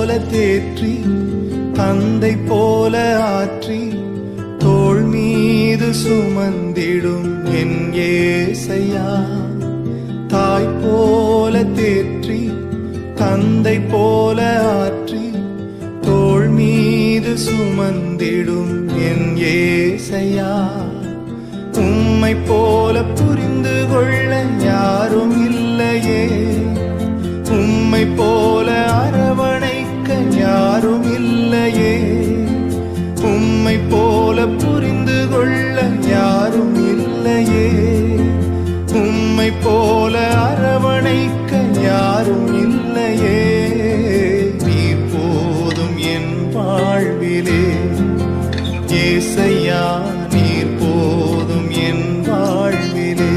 போல தேற்றி தந்தை போல ஆற்றி தோள் மீது சுமந்திடும் என் ஏசையா தாய் போல தேற்றி தந்தை போல ஆற்றி தோள் மீது சுமந்திடும் என் ஏசையா உம்மை போல புரிந்து கொள்ள யாரும் இல்லையே உம்மை போல அரவணைக்க யாரும் இல்லையே உம்மை போல புரிந்து கொள்ள யாரும் இல்லையே உம்மை போல அரவணைக்க யாரும் இல்லையே நீர் போதும் என் வாழ்விலே ஏசையா நீர் போதும் என் வாழ்விலே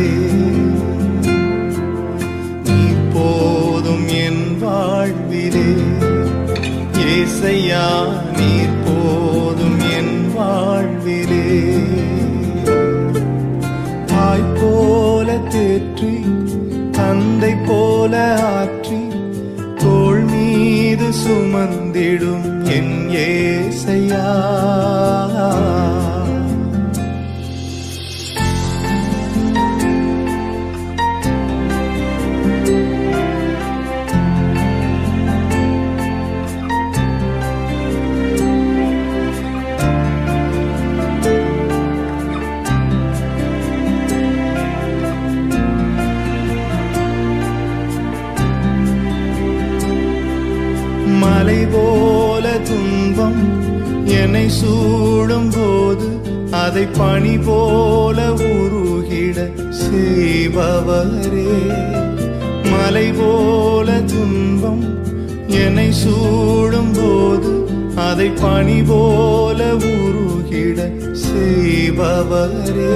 நீர் போதும் என் வாழ்விலே ஏசையா நீர் போதும் என் வாழ்விலே தாய் போல தேற்றி தந்தை போல ஆற்றி தோள் மீது சுமந்திடும் என் ஏசையா மலை போல துன்பம் என்னை சூடும் போது அதை பனி போல உருகிட செய்பவரே மலை போல துன்பம் என்னை சூடும் போது அதை பனி போல உருகிட செய்பவரே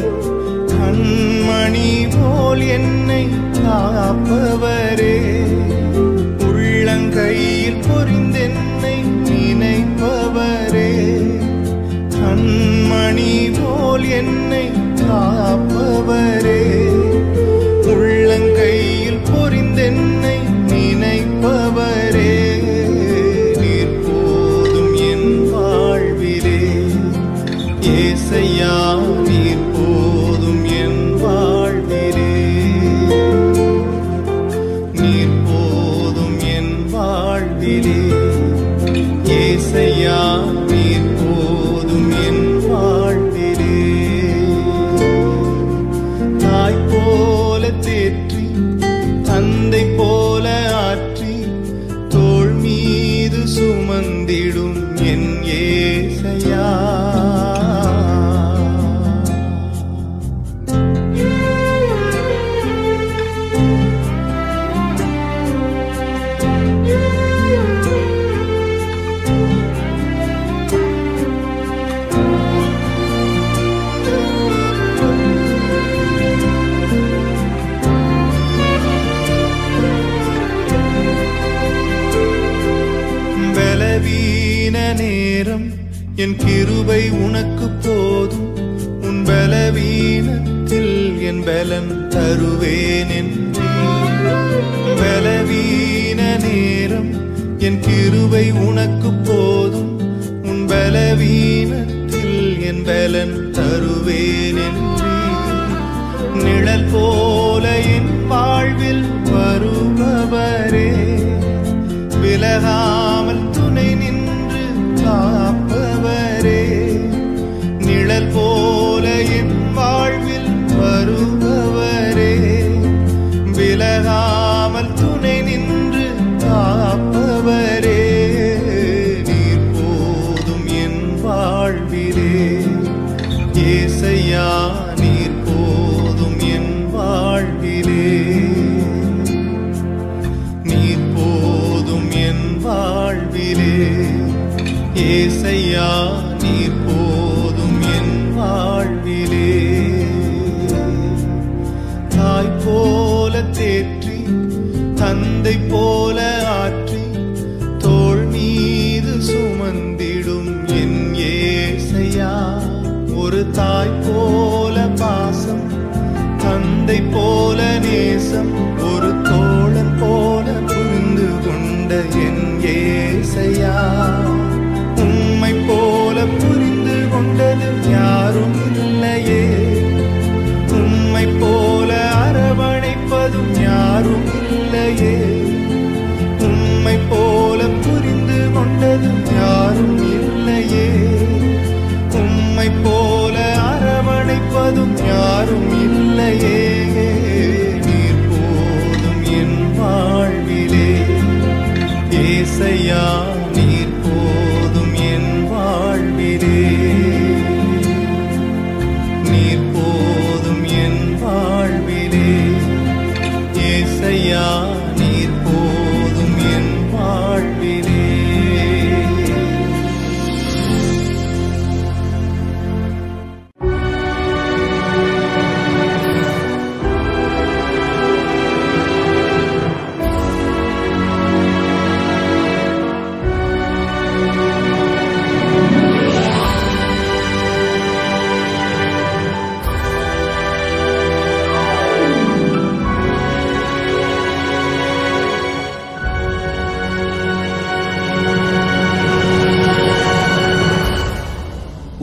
கண்மணி போல் என்னை காப்பவரே உள்ளங்கையில் பொறிந்தென்னை நினைப்பவரே கண்மணி போல் என்னை காப்பவரே உள்ளங்கையில் பொறிந்தென்னை நினைப்பவரே நீர் போதும் என் வாழ்விலே ஏசையா நீர் போதும் என் வாழ்விலே நீர் போதும் என் வாழ்விலே ஏசையா நீர் போதும் என் வாழ்விலே தாய் போல தேற்றி தந்தை போல ஆற்றி தோள் மீது சுமந்திடும் என் ஏசையா பலவீன நேரம் என் கிருபை உனக்கு போதும் உன் பலவீனத்தில் என் பலன் தருவேன் என்று பலவீன நேரம் என் கிருபை உனக்கு போதும் உன் பலவீனத்தில் என் பலன் தருவேன் என்று நிழல் போல என் வாழ்வில் வருபவரே விலகாமல் துணை நின்று காப்பவரே நிழல் போல என் வாழ்வில் வருபவரே விலகாமல் துணை நின்று காப்பவரே நீர் போதும் என் வாழ்விலே ஏசையா நீர் போதும் என் வாழ்விலே நீர் போதும் என் வாழ்விலே ஏசையா நீர் போதும் என் வாழ்விலே தாய் போல தேற்றி தந்தை போல ஆற்றி தோள் மீது சுமந்திடும் என் ஏசையா ஒரு தாய் போல பாசம் தந்தை போல நேசம் ஒரு தோழன் போல புரிந்து கொண்ட என் ஏசையா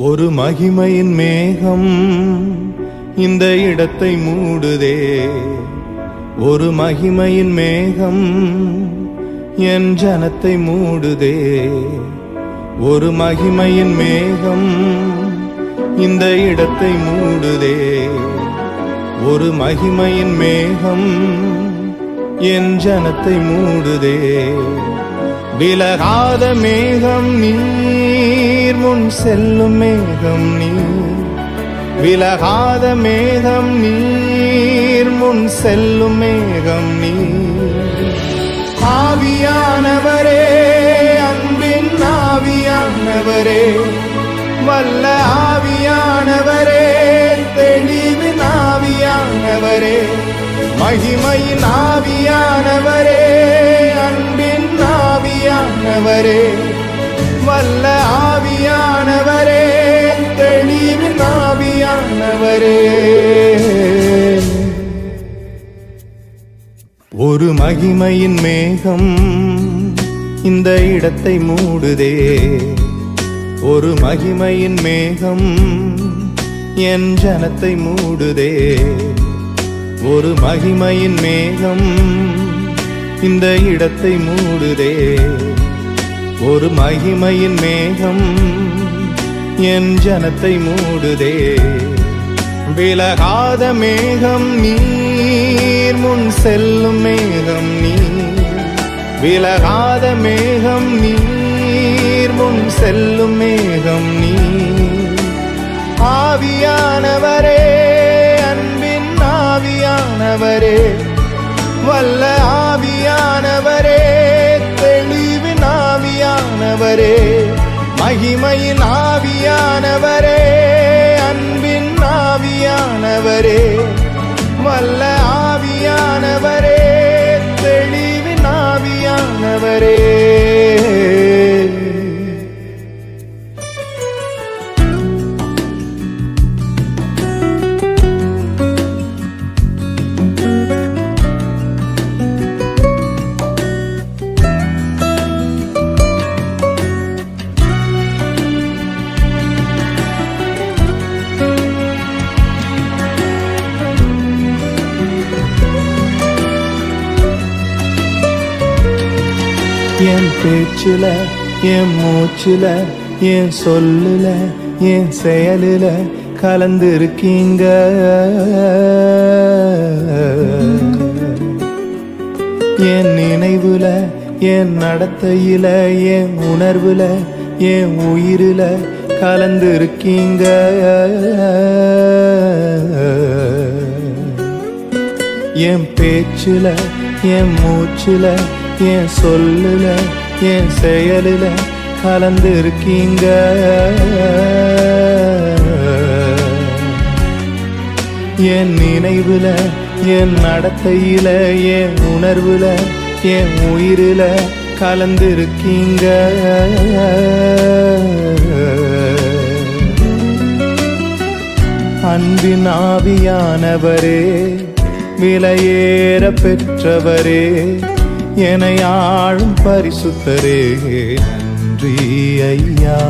ஒரு மகிமையின் மேகம் இந்த இடத்தை மூடுதே ஒரு மகிமையின் மேகம் என் ஜனத்தை மூடுதே ஒரு மகிமையின் மேகம் இந்த இடத்தை மூடுதே ஒரு மகிமையின் மேகம் என் ஜனத்தை மூடுதே விலகாத மேகம் நீர் முன் செல்லும் மேகம் நீர் விலகாத மேகம் நீர் முன் செல்லும் மேகம் நீர் ஆவியானவரே அன்பின் ஆவியானவரே வல்ல ஆவியானவரே தெளிவின் ஆவியானவரே மகிமையின் ஆவியானவரே அன்பின் ஆவியானவரே வல்ல ஆவியானவரே தெளிவின் ஆவியானவரே ஒரு மகிமையின் மேகம் இந்த இடத்தை மூடுதே ஒரு மகிமையின் மேகம் என் ஜனத்தை மூடுதே ஒரு மகிமையின் மேகம் இந்த இடத்தை மூடுதே ஒரு மகிமையின் மேகம் என் ஜனத்தை மூடுதே விலகாத மேகம் நீர் முன் செல்லும் மேகம் நீர் விலகாத மேகம் நீர் முன் செல்லும் மேகம் நீர் ஆவியானவரே அன்பின் ஆவியானவரே வல்ல ஆவியானவரே தெளிவின் ஆவியானவரே மகிமையின் ஆவியானவரே அன்பின் ஆவியானவரே வல்ல ஆவியானவரே தெளிவின் ஆவியானவரே என் பேச்சுல என் மூச்சுல என் சொல்லுல என் செயலுல கலந்து இருக்கீங்க என் நினைவுல என் நடத்தையில என் உணர்வுல என் உயிருல கலந்து இருக்கீங்க என் பேச்சுல என் மூச்சுல என் சொல்லுல என் செயலுல கலந்து இருக்கீங்க என் நினைவுல என் நடத்தையில என் உணர்வுல என் உயிருல கலந்து இருக்கீங்க அன்பின் ஆவியானவரே விலையேற பெற்றவரே என்னை ஆளும் பரிசுத்தரே நன்றி ஐயா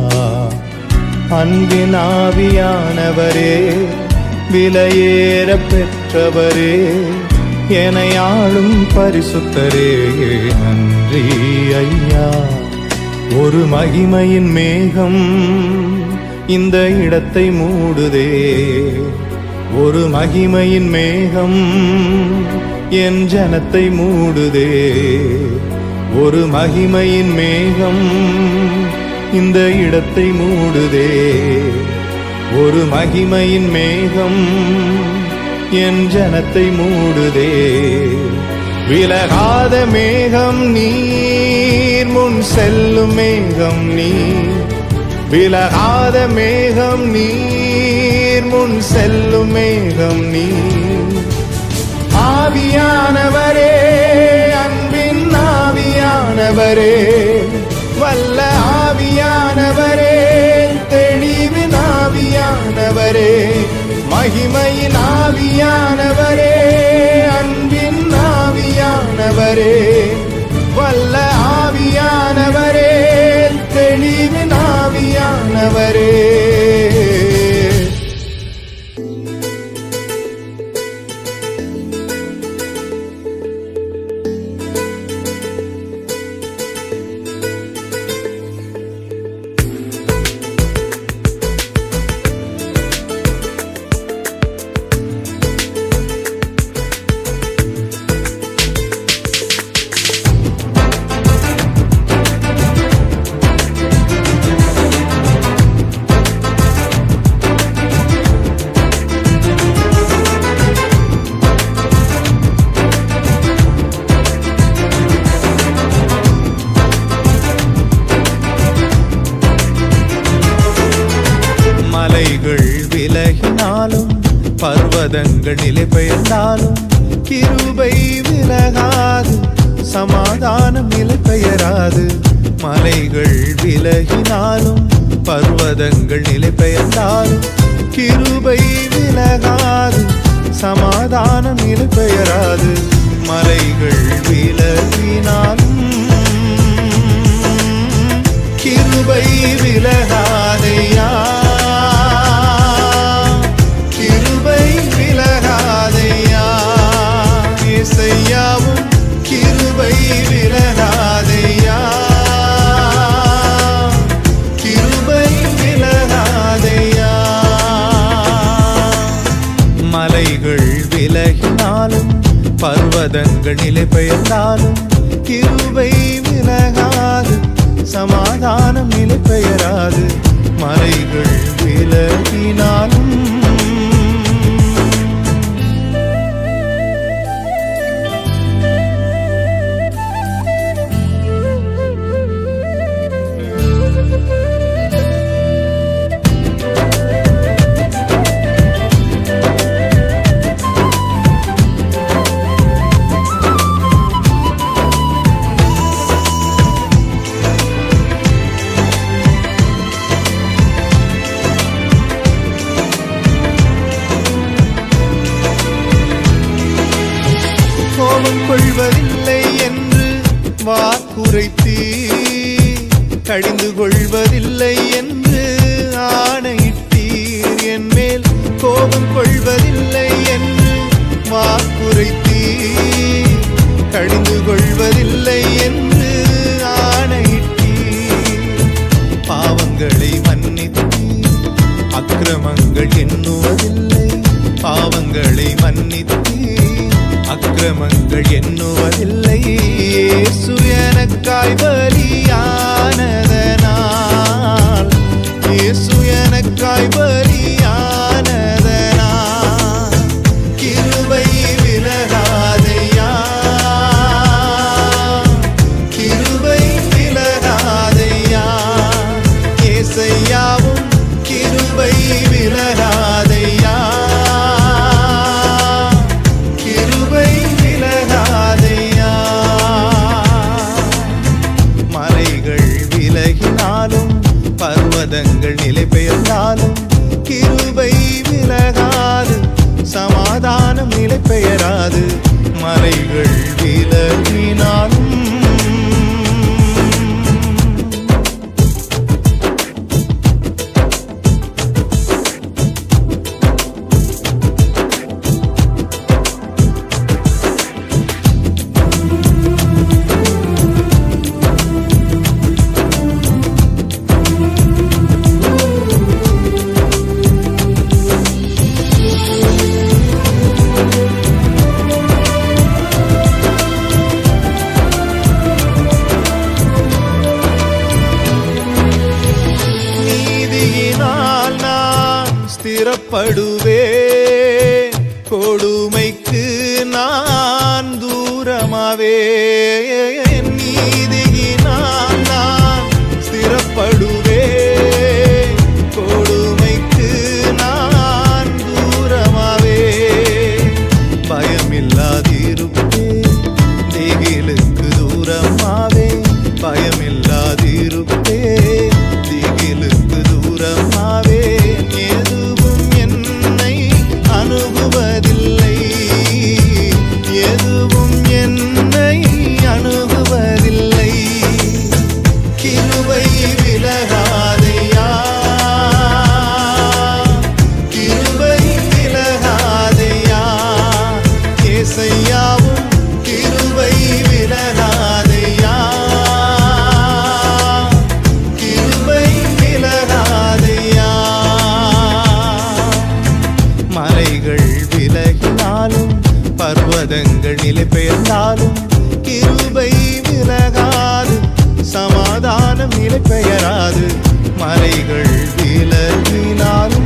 அன்பின் ஆவியானவரே விலையேற பெற்றவரே என்னை ஆளும் பரிசுத்தரே நன்றி ஐயா ஒரு மகிமையின் மேகம் இந்த இடத்தை மூடுதே ஒரு மகிமையின் மேகம் என் ஜனத்தை மூடுதே ஒரு மகிமையின் மேகம் இந்த இடத்தை மூடுதே ஒரு மகிமையின் மேகம் என் ஜனத்தை மூடுதே விலகாத மேகம் நீர் முன் செல்லும் மேகம் நீர் விலகாத மேகம் நீர் முன் செல்லும் மேகம் நீர் ஆவியானவரே அன்பின் ஆவியானவரே வல்ல ஆவியானவரே தெளிவின் ஆவியானவரே மகிமையின் ஆவியானவரே அன்பின் ஆவியானவரே வல்ல ஆவியானவரே தெளிவின் ஆவியானவரே பர்வதங்கள் நிலை பெயர்ந்தாலும் கிருபை விலகாது சமாதானம் நிலை பெயராது மலைகள் விலகினாலும் பர்வதங்கள் நிலை பெயர்ந்தாலும் கிருபை விலகாது சமாதானம் நிலை பெயராது மலைகள் விலகினாலும் கிருபை விலகாதையா கிருபை விலகாதையா இசையாவும் கிருபை விலகாதையா கிருபை விலகாதையா மலைகள் விலகினாலும் பர்வதங்கள் நிலை பெயர்ந்தாலும் கிருபை விலகாது சமாதானம் நிலை பெயராது மலைகள் விலகினாலும் கோபம் கொள்வதில்லை என்று வாக்குரைத்தீ கடிந்து கொள்வதில்லை என்று ஆணையிட்டீர் என் மேல் கோபம் கொள்வதில்லை என்று வாக்குரைத்தீ கடிந்து கொள்வதில்லை என்று ஆணையிட்டீர் பாவங்களை மன்னித்தீர் அக்கிரமங்கள் எண்ணுவதில்லை பாவங்களை மன்னித்தீர் அக்கிரமங்கள் எண்ணுவதில்லை இயேசு எனக்காய் பலியானதனால் இயேசு எனக்காய் பலியானதனால் கிருபை விலகாதையா கிருபை விலகாதையா ஏசையாவும் கிருபை விலகாதையா கிருபை விலகாதையா மலைகள் விலகினாலும் பர்வதங்கள் நிலை பெயர்ந்தாலும் கிருபை விலகாது சமாதானம் நிலை பெயராது மலைகள் விலகினாலும் நீதியினால் நான் ஸ்திரப்படுவே கொடுமைக்கு நான் தூரமாவே நீதியினால் நான் ஸ்திரப்படுவே கொடுமைக்கு நான் தூரமாவே பயமில்லாதிருப்பே திகிலுக்கு தூரமாவே பயமில்லாதிருப்பே திகிலுக்கு தூரமாவே எதுவும் என்னை அணுகுவதில்லை எதுவும் என்னை அணுகுவதில்லை கிருபை விலகாதையா கிருபை விலகாதையா ஏசையாவும் கிருபை விலகாதையா கிருபை விலகாதையா மலைகள் விலகினாலும் பர்வதங்கள் நிலை பெயர்ந்தாலும் கிருபை விலகாது சமாதானம் நிலை பெயராது மலைகள் விலகினாலும்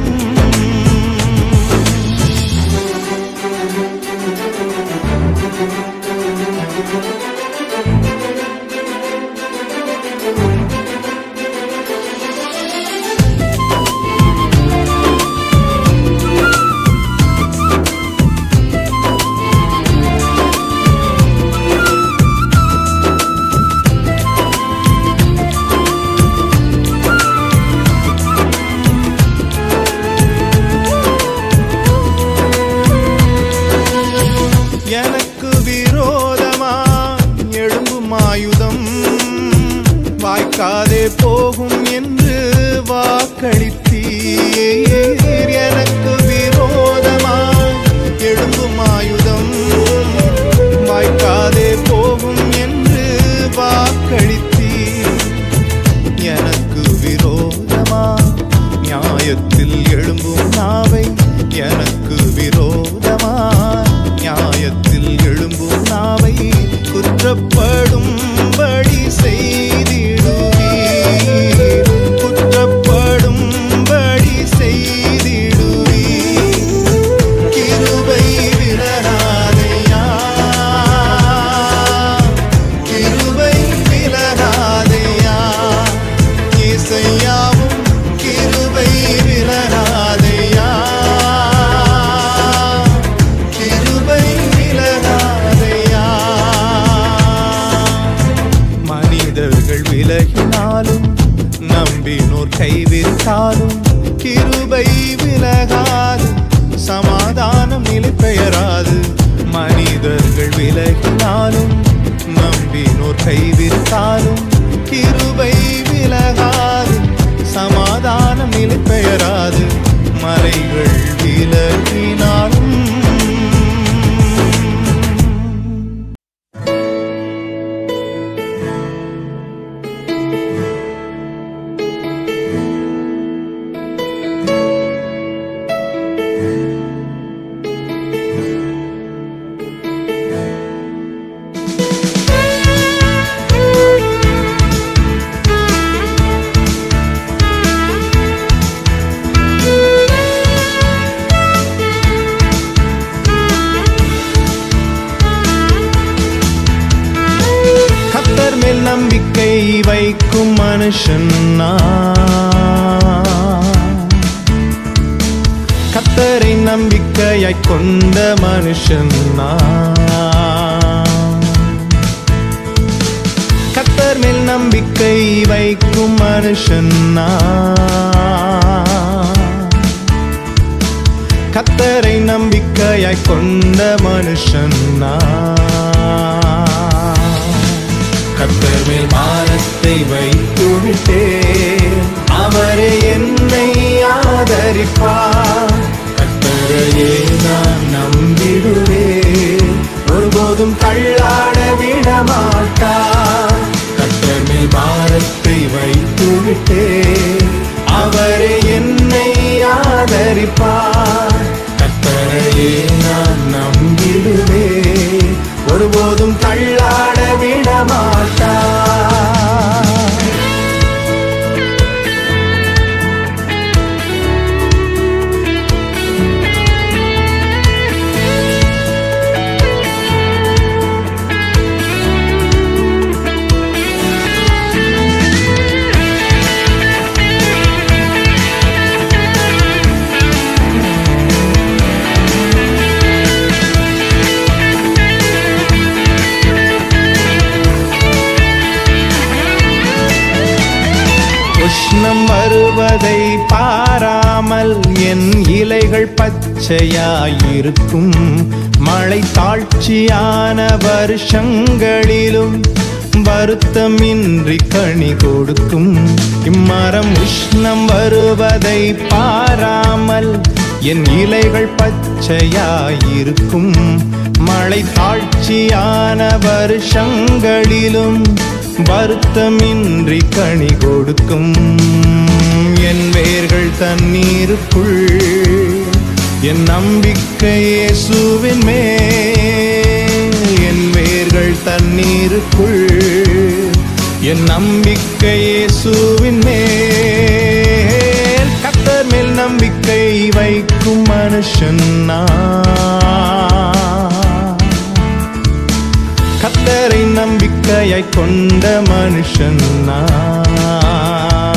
குற்றப்படும்படி செய்திடுவீர் குற்றப்படும்படி செய்திடுவீர் கிருபை விலகாதையா கிருபை விலகாதையா இசையாவும் கிருபை விலகாதையா கிருபை விலகாதையா மனிதர்கள் விலகினாலும் நம்பினோர் கைவிட்டாலும் கிருபை விலகாது சமாதானம் நிலை பெயராது மனிதர்கள் விலகினாலும் நம்பினோர் கைவிட்டாலும் கிருபை விலகாது சமாதானம் நிலை பெயராது மலைகள் விலகினாலும் கத்தர் மேல் நம்பிக்கை வைக்கும் மனுஷன் நான். கத்தரை நம்பிக்கையாய் கொண்ட மனுஷன் நான். கத்தர் மேல் நம்பிக்கை வைக்கும் மனுஷன் நான். கத்தரை நம்பிக்கையாய் கொண்ட மனுஷன் நான். கத்தர் மேல் மானத்தை வைத்து விட்டேன் அவரே என்னை ஆதரிப்பார் கத்தரையே நான் நம்பிடுவேன் ஒருபோதும் தள்ளாட விட மாட்டார் கத்தர் மேல் பாரத்தை வைத்து விட்டேன் அவரே என்னை ஆதரிப்பார் கத்தரையே நான் நம்பிடுவேன் ஒருபோதும் தள்ளாட விட மாட்டார் உஷ்ணம் வருவதை பாராமல் என் இலைகள் பச்சையாயிருக்கும் மழை தாழ்ச்சியான வருஷங்களிலும் வருத்தமின்றி கனி கொடுக்கும் இம்மரம் உஷ்ணம் வருவதை பாராமல் என் இலைகள் பச்சையாயிருக்கும் மழை தாழ்ச்சியான வருஷங்களிலும் வருத்தமின்றி கனி கொடுக்கும் என் வேர்கள் தண்ணீருக்குள் என் நம்பிக்கை இயேசுவின் மேல் என் வேர்கள் தண்ணீருக்குள் என் நம்பிக்கை இயேசுவின் மேல் கத்தர் மேல் நம்பிக்கை வைக்கும் மனுஷன் நான். கத்தரை நம்பிக்கையாய் கொண்ட மனுஷன் நான்.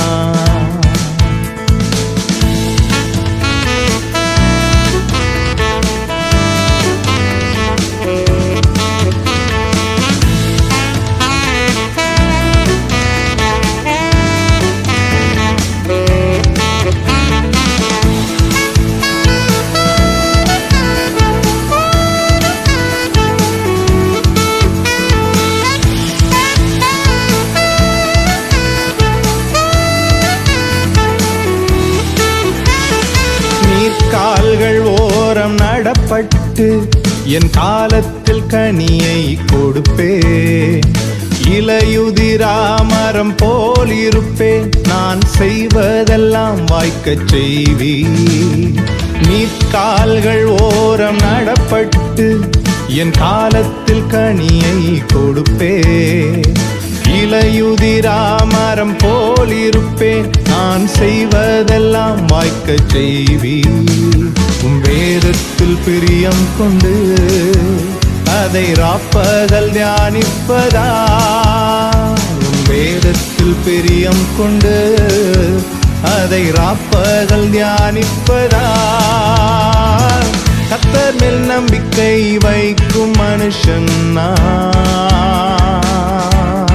நீர்க்கால்கள் ஓரம் நடப்பட்டு என் காலத்தில் கனியை கொடுப்பே இலையுதிராமரம் போல் இருப்பேன் நான் செய்வதெல்லாம் வாய்க்கச் செய்வி நீர்க்கால்கள் ஓரம் நடப்பட்டு என் காலத்தில் கனியை கொடுப்பே இலையுதிராமரம் போலிருப்பேன் நான் செய்வதெல்லாம் வாய்க்கச் செய்வி உம் வேதத்தில் பிரியம் கொண்டு அதை ராப்பகல் தியானிப்பதா உம் வேதத்தில் பிரியம் கொண்டு அதை ராப்பகல் தியானிப்பதா கத்தர் மேல் நம்பிக்கை வைக்கும் மனுஷன் நான்.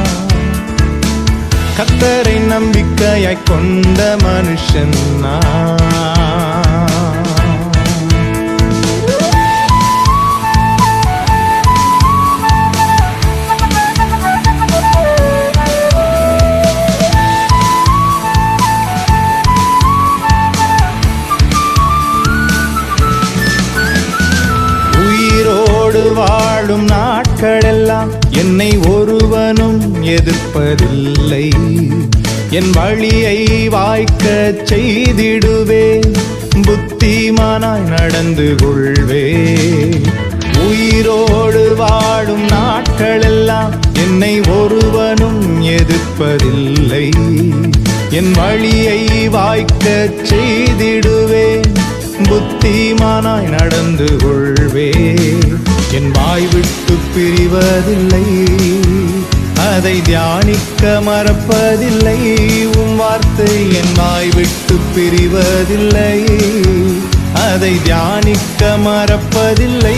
கத்தரை நம்பிக்கையாய் கொண்ட மனுஷன் நான். உயிரோடு வாழும் நாட்களெல்லாம் என்னை ஒருவனும் எதிர்ப்பதில்லை என் வழியை வாய்க்கச் செய்திடுவேன் புத்திமானாய் நடந்து கொள்வே உயிரோடு வாழும் நாட்களெல்லாம் என்னை ஒருவனும் எதிர்ப்பதில்லை என் வழியை வாய்க்கச் செய்திடுவேன் புத்திமானாய் நடந்து கொள்வே என் வாய் விட்டு பிரிவதில்லை அதை தியானிக்க மறப்பதில்லை உம் வார்த்தை என் வாய் விட்டு பிரிவதில்லை அதை தியானிக்க மறப்பதில்லை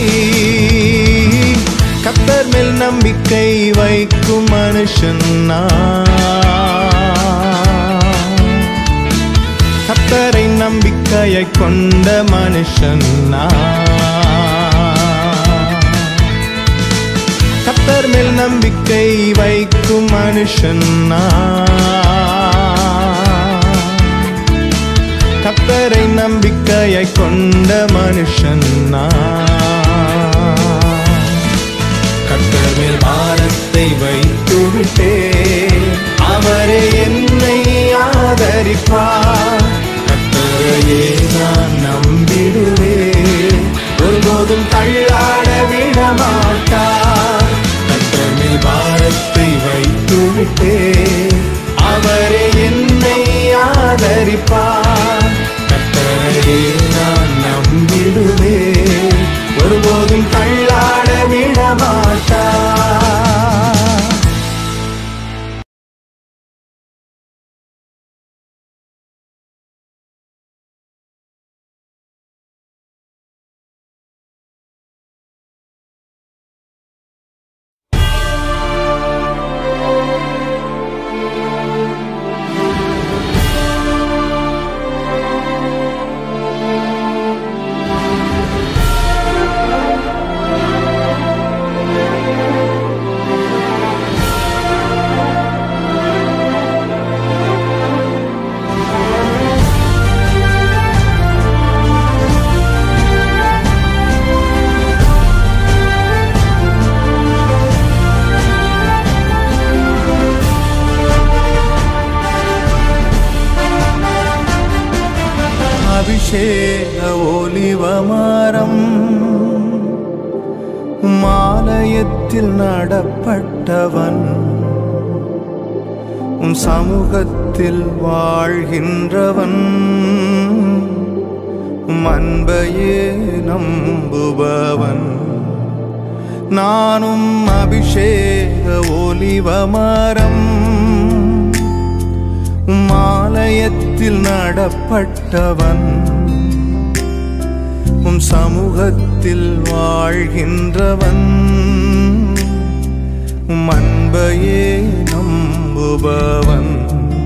கத்தர் மேல் நம்பிக்கை வைக்கும் மனுஷன் நான். கத்தரை நம்பிக்கையை கொண்ட மனுஷன் நான். கத்தர் மேல் நம்பிக்கை வைக்கும் மனுஷன் நான். கத்தரை நம்பிக்கையை கொண்ட மனுஷன் நான். கத்தர் மேல் பாரத்தை வைத்து விட்டே அவரே என்னை ஆதரிப்பார் கத்தரையே நான் நம்பிடுவேன் ஒருபோதும் தள்ளாட விட மாட்டார் கத்தர் மேல் பாரத்தை வைத்து விட்டே அவரே என்னை ஆதரிப்பார் கத்தரையே நான் நம்பிடுவேன் ஒருபோதும் தள்ளாட விட மாட்டார் அபிஷேக ஒலிவமரம் மாலயத்தில் நடப்பட்டவன் உன் சமூகத்தில் வாழ்கின்றவன் உம் அன்பையே நம்புபவன் நானும் அபிஷேக ஒலிவமரம் உம் ஆலயத்தில் நடப்பட்டவன் உம் சமூகத்தில் வாழ்கின்றவன் உம் அன்பையே நம்புபவன்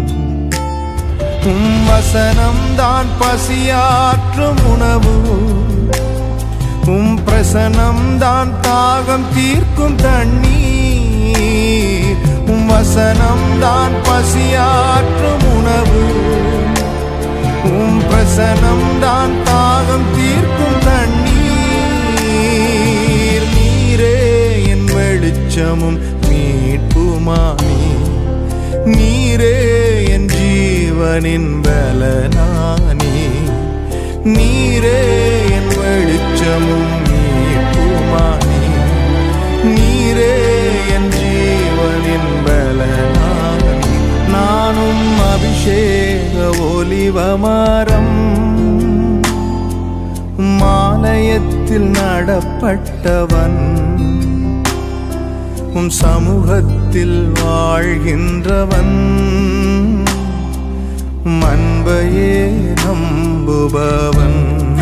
உம் வசனம் தான் பசியாற்றும் உணவு உம் பிரசனம் தான் தாகம் தீர்க்கும் தண்ணீர் உம் வசனம் தான் பசியாற்றும் உணவு உம் பிரசனம் தான் தாகம் தீர்க்கும் தண்ணீர் நீரே என் வெளிச்சமும் மீட்புமானி நீரே என் ஜீவனின் பலனானி நீரே என் வெளிச்சமும் மீட்புமானி நீரே என் ஜீவனின் பலனாக நீர். நானும் அபிஷேக ஒலிவமரம் மாலயத்தில் நடப்பட்டவன் உம் சமூகத்தில் வாழ்கின்றவன் உம் அன்பையே நம்புபவன்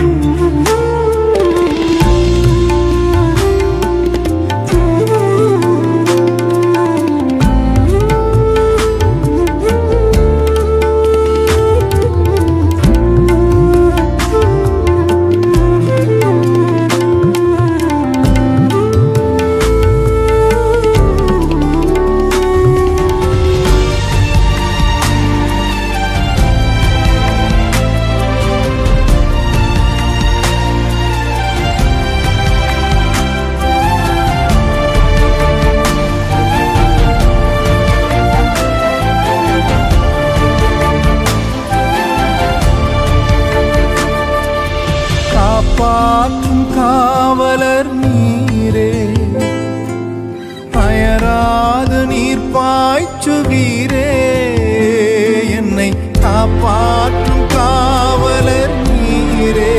காப்பாற்றும் காவலர் நீரே அயராது நீர் பாய்ச்சுவீரே என்னை காப்பாற்றும் காவலர் நீரே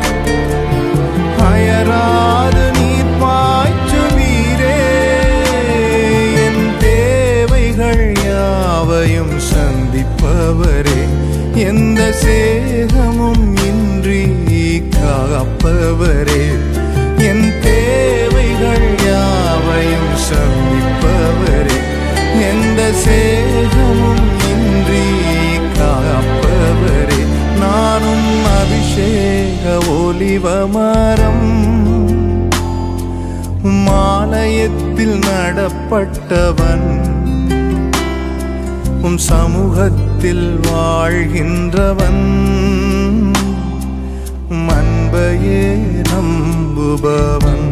அயராது நீர் பாய்ச்சுவீரே என் தேவைகள் யாவையும் சந்திப்பவரே எந்த சேதமும் இன்றி காப்பவரே என் தேவைகள் யாவையும் சந்திப்பவரே எந்த சேதமும் இன்றி காப்பவரே நானும் அபிஷேக ஒலிவமரம் மாலயத்தில் நடப்பட்டவன் உம் சமூகத்தில் வாழ்கின்றவன் உம் அன்பையே நம்புபவன்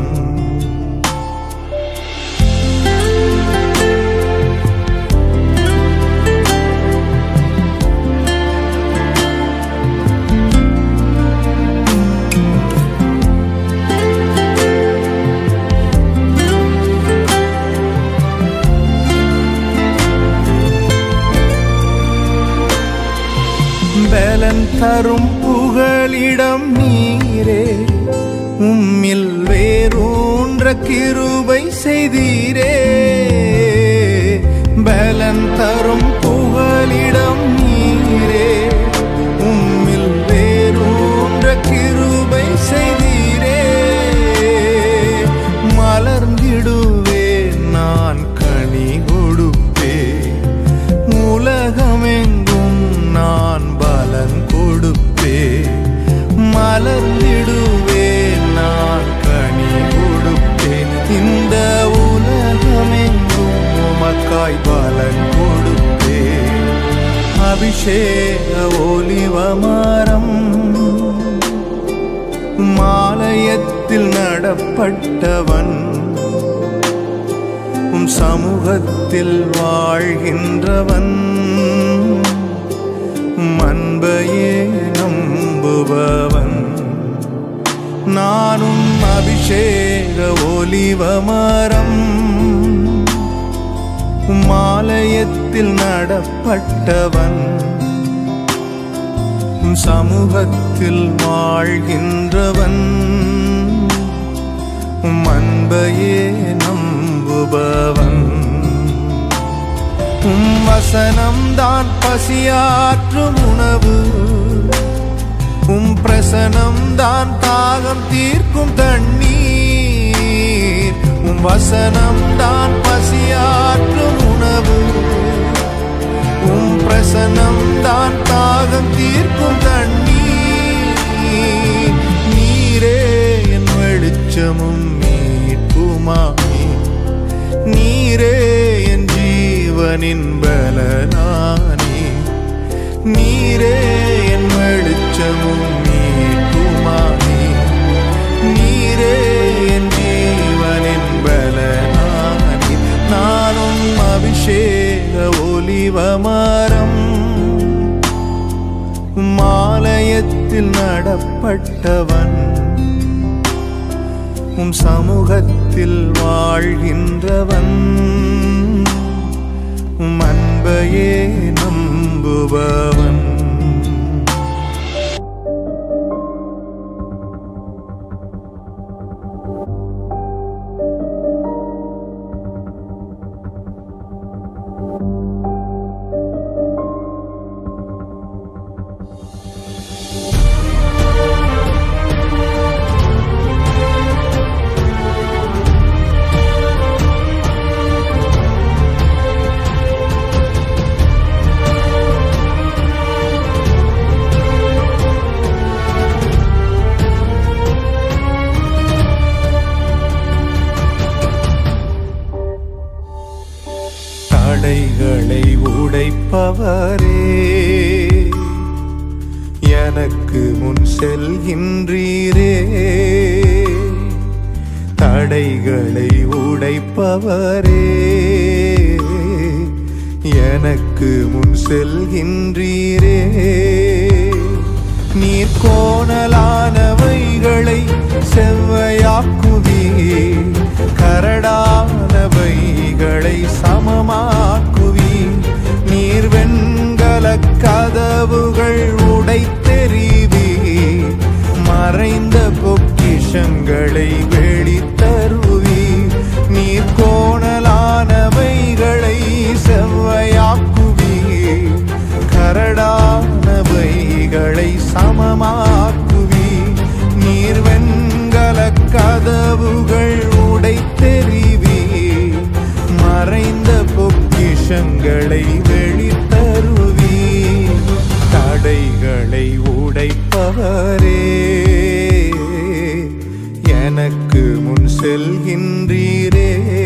பலன் தரும் புகழிடம் நீரே உம்மில் வேரூன்ற கிருபை செய்தீரே பலன் தரும் புகழிடம் நீரே உம்மில் வேரூன்ற கிருபை செய்தீரே மலர்ந்திடுவேன் நான் கனி கொடுப்பேன் உலகமெங்கும் நான் பலன் கொடுப்பேன் மலர்ந்திடுவேன் நான் கனி கொடுப்பேன் இந்த உலகமெங்கும் உமக்காய் பலன் கொடுப்பேன் அபிஷேக ஒலிவமரம் மாலயத்தில் நடப்பட்டவன் உம் சமூகத்தில் வாழ்கின்றவன் உம் அன்பையே நம்புபவன் நானும் அபிஷேக ஒலிவமரம் மாலயத்தில் நடப்பட்டவன் உம் சமூகத்தில் வாழ்கின்றவன் உம் அன்பையே நம்புபவன் உம் வசனம் தான் பசியாற்றும் உணவு உம் பிரசனம் தான் தாகம் தீர்க்கும் தண்ணீர் உம் வசனம் தான் பசியாற்றும் உணவு உம் பிரசனம் தான் தாகம் தீர்க்கும் தண்ணீர் நீரே என் வெளிச்சமும் மீட்புமாமே நீரே என் ஜீவனின் பலனானே நீரே என் வெளிச்சமும் மீட்புமாமே நீரே என் ஜீவனின் பலனானே நானும் அபிஷேக ஒலிவமரம் மாலயத்தில் நடப்பட்டவன் உம் சமூகத்தில் உள்ளத்தில் வாழ்கின்றவன் உம் அன்பையே நம்புபவன் தடைகளை உடைப்பவரே எனக்கு முன் செல்கின்றீரே தடைகளை உடைப்பவரே எனக்கு முன் செல்கின்றீரே நீர் கோணலானவைகளை செவ்வையாக்குவீர் கரடானவைகளை சமமாக்குவீர் நீர் வெண்கல கதவுகள் உடைத்தெறிவீர் மறைந்த பொக்கிஷங்களை வெளித்தருவீர் நீர் கோணலானவைகளை செவ்வையாக்குவீர் கரடானவைகளை சமமாக்குவீர் நீர் வெண்கல கதவுகள் உடைத்தெறிவீர் மறைந்த பொக்கிஷங்களை வெளித்தருவீர் தடைகளை உடைப்பவரே எனக்கு முன் செல்கின்றீரே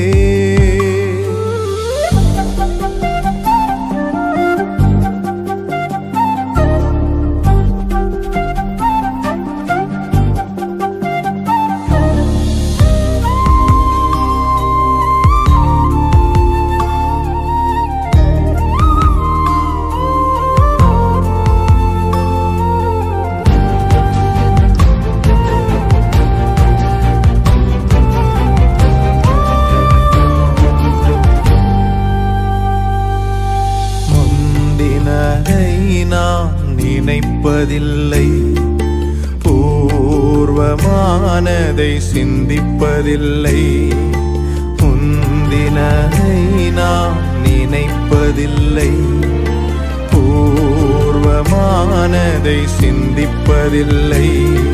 முந்தினதை நான் நினைப்பதில்லை பூர்வமானதை சிந்திப்பதில்லை முந்தினதை நான் நினைப்பதில்லை பூர்வமானதை சிந்திப்பதில்லை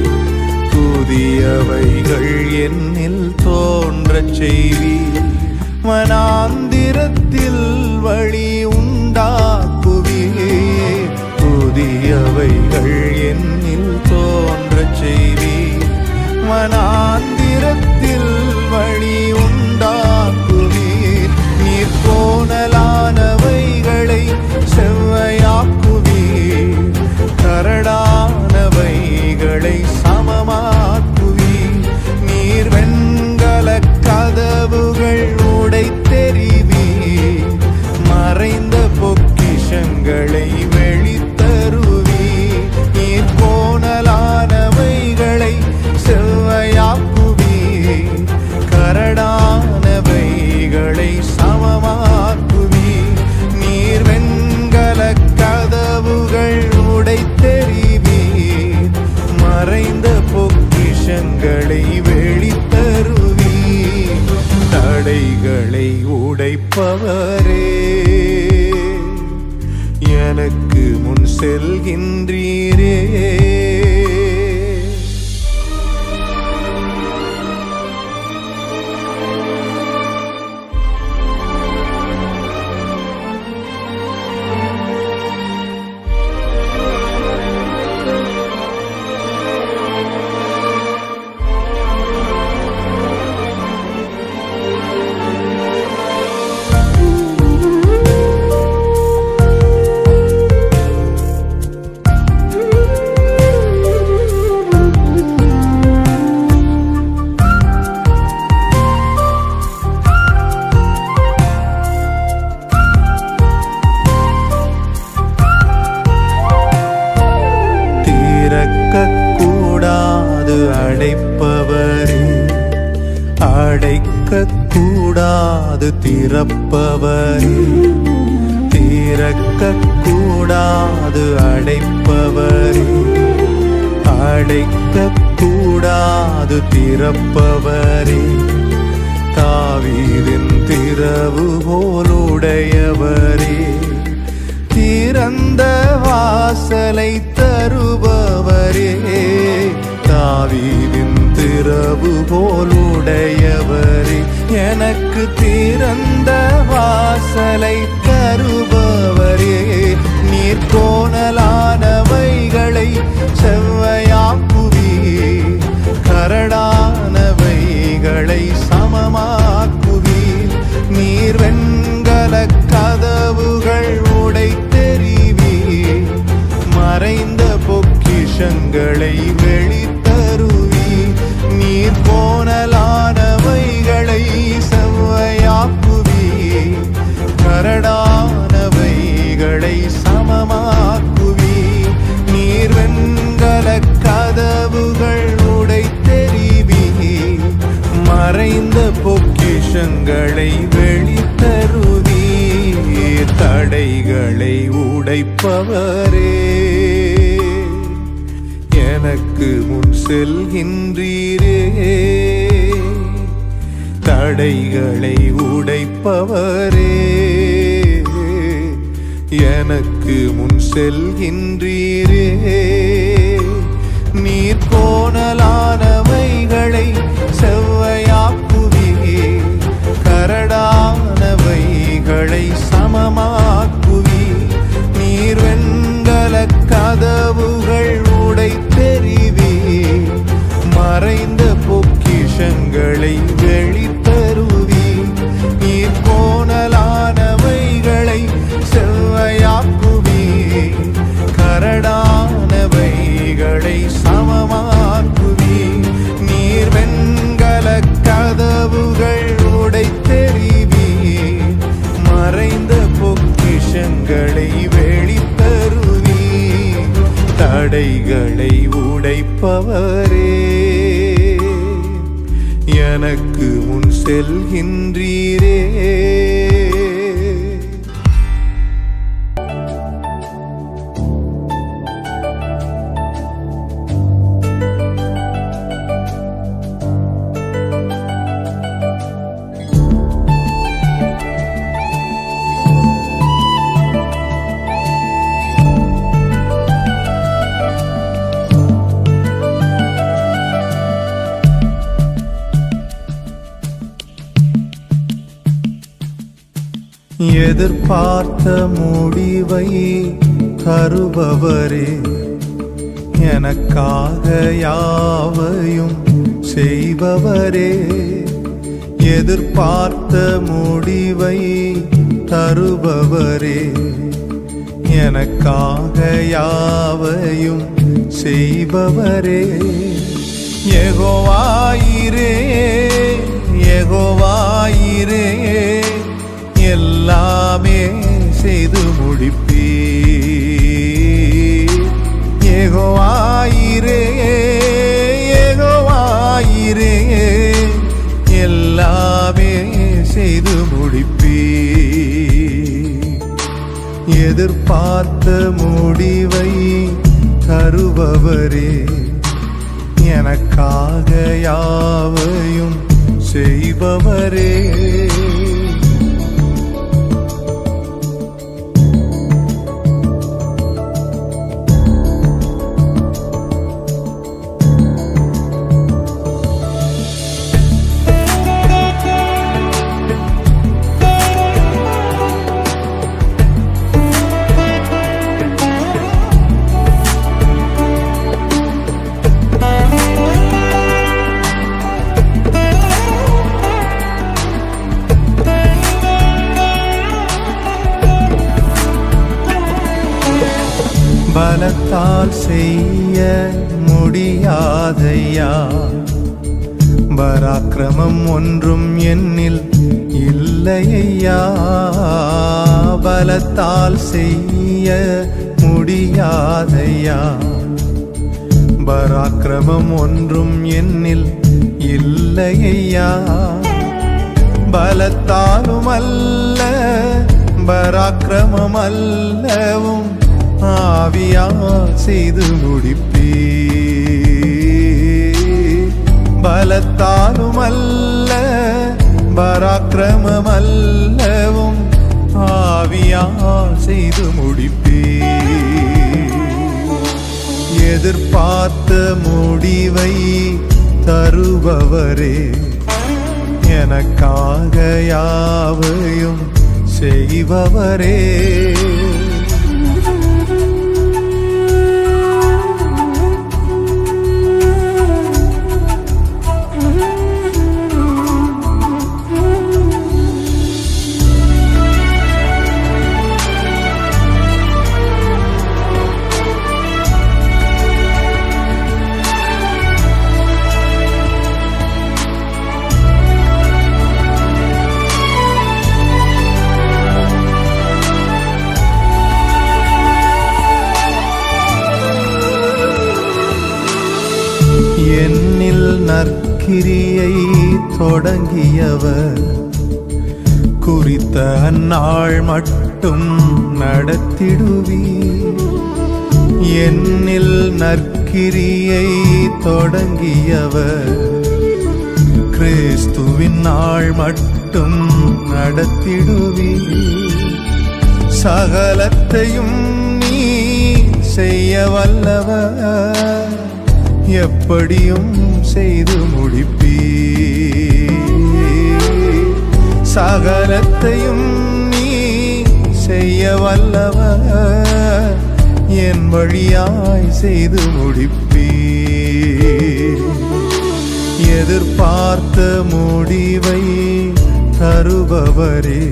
புதியவைகள் என்னில் தோன்றச் செய்வீர் மனாந்திரத்தில் வழி உண்டாக்குவியே புதியவைகள் என்னில் தோன்றச் செய்வீர் மனாந்திரத்தில் வழி உண்டாக்குவீர் நீர் கோணலானவைகளை செவ்வையாக்குவீர் கரடானவைகளை சமமாக்குவீர் நீர் வெண்கல கதவுகள் உடைத்தெறிவீர் மறைந்த பொக்கிஷங்களை வெளித்தருவீர் நீர் கோணலானவைகளை செவ்வையாக்குவீர் கரடானவைகளை சமமாக்குவீர் நீர் வெண்கல கதவுகள் உடைத்தெறிவீர் மறைந்த பொக்கிஷங்களை வெளித்தருவீர் தடைகளை உடைப்பவரே எனக்கு முன் செல்கின்றீரே Thank திறப்பவரே திறக்க கூடாது அடைப்பவரே அடைக்க கூடாது திறப்பவரே தாவீதின் திறவு போலுடையவரே திறந்த வாசலை தருபவரே தாவீதின் திறவு போலுடையவரே எனக்கு திறந்த வாசலை தருபவரே நீர் கோணலானவைகளை செவ்வையாக்குவி கரடானவைகளை சமமாக்குவி நீர் வெண்கல கதவுகள் உடைத்தெறிவி மறைந்த பொக்கிஷங்களை வெளித்தருவி நீர் கோணலானவைகளை செவ்வையாக்குவி கரடானவைகளை சமமாக்குவி நீர் வெண்கல கதவுகள் உடைத்தெறிவி மறைந்த பொக்கிஷங்களை வெளித்தருவி தடைகளை உடைப்பவரே எனக்கு முன் செல்கின்றீரே தடைகளை உடைப்பவரே எனக்கு முன் செல்கின்றீரே நீர் கோணலானவைகளை செவ்வையாக்குவி கரடானவைகளை சமமாக்குவி நீர் வெண்கல கதவுகள் உடைத்தெறிவி மறைந்த பொக்கிஷங்களை வெளித்தருவி நீர் கோணலானவைகளை செவ்வையாக்குவி கரடானவைகளை சமமாக்குவி நீர் வெண்கல கதவுகள் உடைத்தெறிவி மறைந்த பொக்கிஷங்களை வெளித்தருவி தடைகளை உடைப்பவரே எனக்கு முன் செல்கின்றீரே எதிர்பார்த்த முடிவை தருபவரே எனக்காக யாவையும் செய்பவரே எதிர்பார்த்த முடிவை தருபவரே எனக்காக யாவையும் செய்பவரே எகோவாயிரே எகோவாயிரே எல்லாமே செய்து முடிப்பீ ஏகோவாயிரே ஏகோவாயிரே எல்லாமே செய்து முடிப்பீ எதிர்பார்த்த முடிவை தருபவரே எனக்காக யாவையும் செய்பவரே பலத்தால் செய்ய முடியாதையா பராக்கிரமம் ஒன்றும் என்னில் இல்லையா பலத்தால் செய்ய முடியாதையா பராக்கிரமம் ஒன்றும் என்னில் இல்லையா பலத்தாலும் அல்ல பராக்கிரமம் அல்லவும் ஆவியா செய்து முடிப்பீ பலத்தாலும் அல்ல பராக்கிரமம் அல்லவும் ஆவியா செய்து முடிப்பீ எதிர்பார்த்த முடிவை தருபவரே எனக்காக யாவையும் செய்பவரே என்னில் நற்கிரியை தொடங்கியவர் குறித்த அந்நாள் மட்டும் நடத்திடுவி என்னில் நற்கிரியை தொடங்கியவர் கிறிஸ்துவின் நாள் மட்டும் நடத்திடுவி சகலத்தையும் நீ செய்ய வல்லவர் எப்படியும் செய்து முடிப்பீ சகலத்தையும் நீ செய்ய வல்லவர் என் வழியாய் செய்து முடிப்பீ எதிர்பார்த்த முடிவை தருபவரே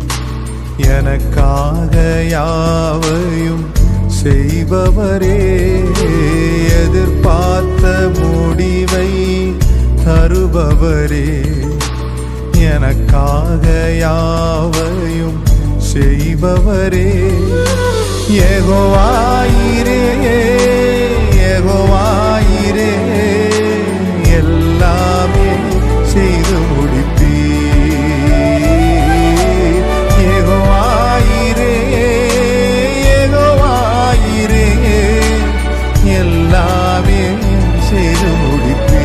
எனக்காக யாவையும் செய்பவரே எதிர்பார்த்த முடிவை தருபவரே எனக்காக யாவையும் செய்பவரே ஏகோவாயிரே ஏகோவாயிரே எல்லாமே செய்து முடிப்பீ ஏகோவாயிரே ஏகோவாயிரே எல்லாமே செய்து முடிப்பீ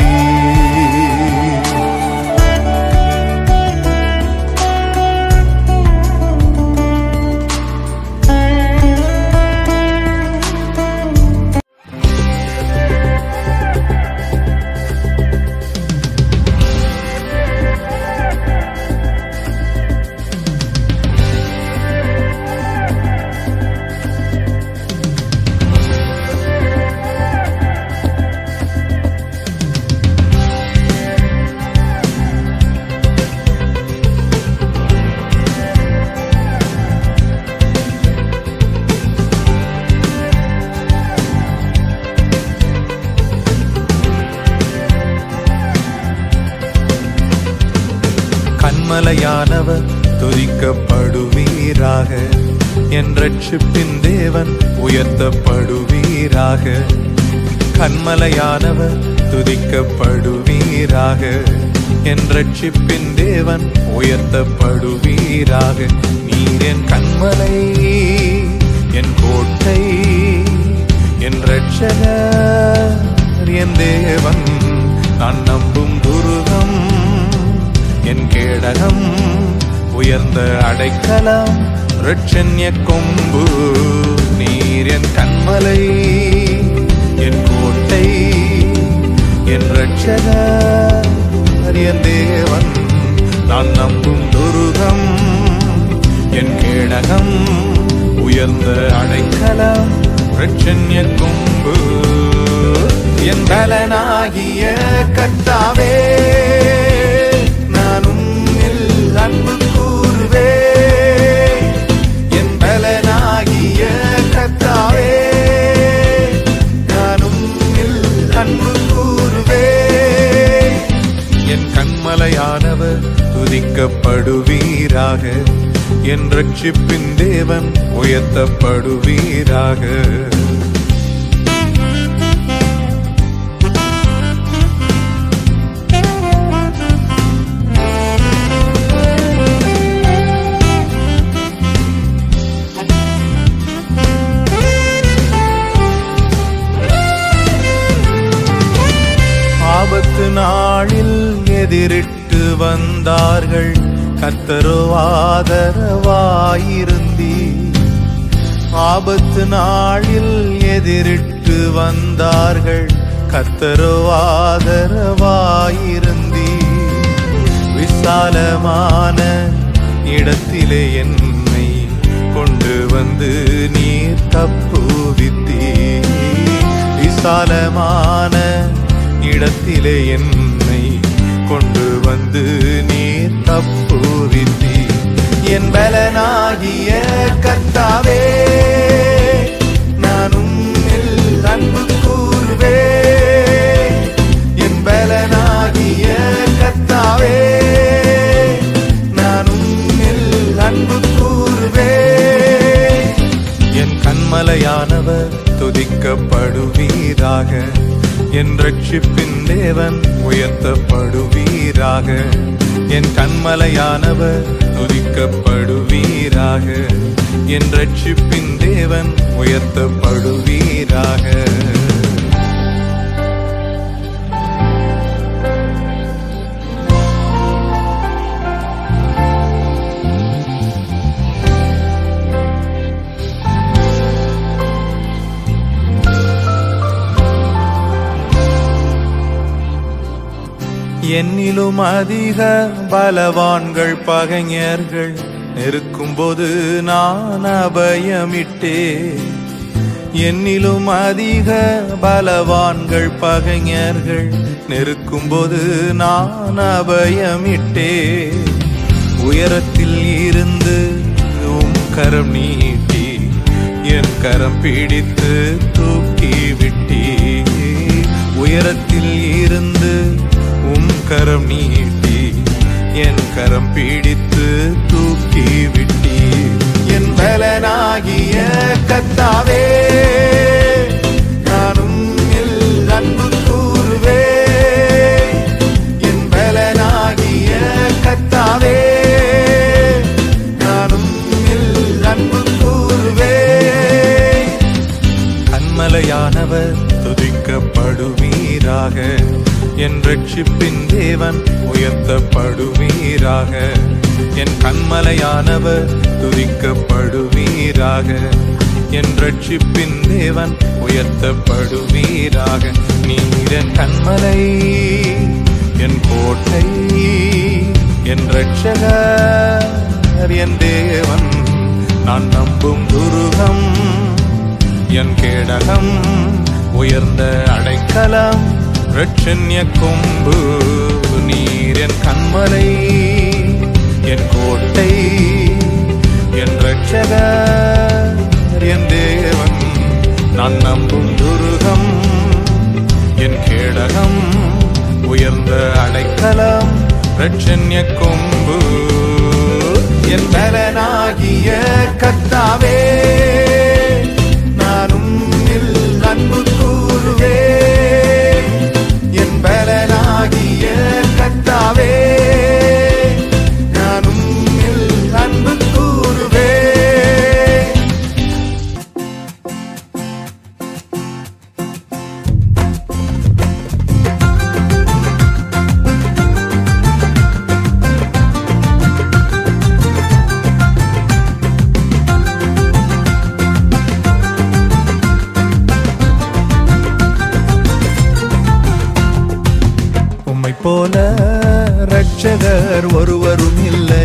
கண்மலையானவர் துதிக்கப்படுவீராக என் ரட்சிப்பின் தேவன் உயர்த்தப்படுவீராக கண்மலையானவர் துதிக்கப்படுவீராக என் ரட்சிப்பின் தேவன் உயர்த்தப்படுவீராக நீர் என் கண்மலை என் கோட்டை என் ரட்சகர் என் தேவன் நான் நம்பும் துருகம் என் கேடகம் உயர்ந்த அடைக்கலம் ரட்சண்ய கொம்பு நீர் என் கண்மலை என் கோட்டை என் ரட்சகர் என் தேவன் நான் நம்பும் துருகம் என் கேடகம் உயர்ந்த அடைக்கலம் ரட்சண்ய கொம்பு என் பலனாகிய கர்த்தாவே நான் உம்மில் அன்பு கூறுவே என் பலனாகிய கர்த்தாவே நான் உம்மில் அன்பு கூறுவே என் கண்மலையானவர் துதிக்கப்படுவீராக என் ரட்சிப்பின் தேவன் உயர்த்தப்படுவீராக எதிரிட்டு வந்தார்கள் கத்தரோ ஆதரவாயிருந்தீ ஆபத்து நாளில் எதிரிட்டு வந்தார்கள் கத்தரோ ஆதரவாயிருந்தீ விசாலமான இடத்திலே என்னை கொண்டு வந்து நீர் தப்புவித்தீ விசாலமான இடத்திலே என்னை கொண்டு வந்து நீர் தப்புவித்தீ என் பலனாகிய கர்த்தாவே நான் உம்மில் அன்பு கூறுவே என் பலனாகிய கர்த்தாவே நான் உம்மில் அன்பு கூறுவே என் கண்மலையானவர் துதிக்கப்படுவீராக என் ரட்சிப்பின் தேவன் உயர்த்தப்படுவீராக என் கண்மலையானவர் துதிக்கப்படுவீராக என் ரட்சிப்பின் தேவன் உயர்த்தப்படுவீராக என்னிலும் அதிக பலவான்கள் பகைஞர்கள் நெருக்கும்போது நான் அபயமிட்டே என்னிலும் அதிக பலவான்கள் பகைஞர்கள் நெருக்கும்போது நான் அபயமிட்டே உயரத்தில் இருந்து உம் கரம் நீட்டி என் கரம் பிடித்து தூக்கி விட்டீ உயரத்தில் இருந்து உம் கரம் நீட்டி என் கரம் பிடித்து தூக்கி விட்டீ என் பலனாகிய கத்தாவே நானும் அன்பு கூறுவே என் பலனாகிய கத்தாவே நானும் அன்பு கூறுவே கண்மலையானவர் துதிக்கப்படுவீராக என் ரட்சிப்பின் தேவன் உயர்த்தப்படுவீராக என் கண்மலையானவர் துதிக்கப்படுவீராக என் ரட்சிப்பின் தேவன் உயர்த்தப்படுவீராக நீரன் கண்மலை என் கோட்டை என் ரட்சகர் என் தேவன் நான் நம்பும் துருகம் என் கேடகம் உயர்ந்த அடைக்கலம் ரட்சண்ய கொம்பு நீர் என் கண்மலை என் கோட்டை என் ரட்சகர் என் தேவன் நான் நம்பும் துருகம் என் கேடகம் உயர்ந்த அடைக்கலம் ரட்சண்ய கொம்பு என் பலனாகிய கத்தாவே நானும் அன்பு கூறுவே என் பலனாகிய கத்தாவே நானும் அன்பு கூறுவே உம்மை போல ரட்சகர் ஒருவரும் இல்லை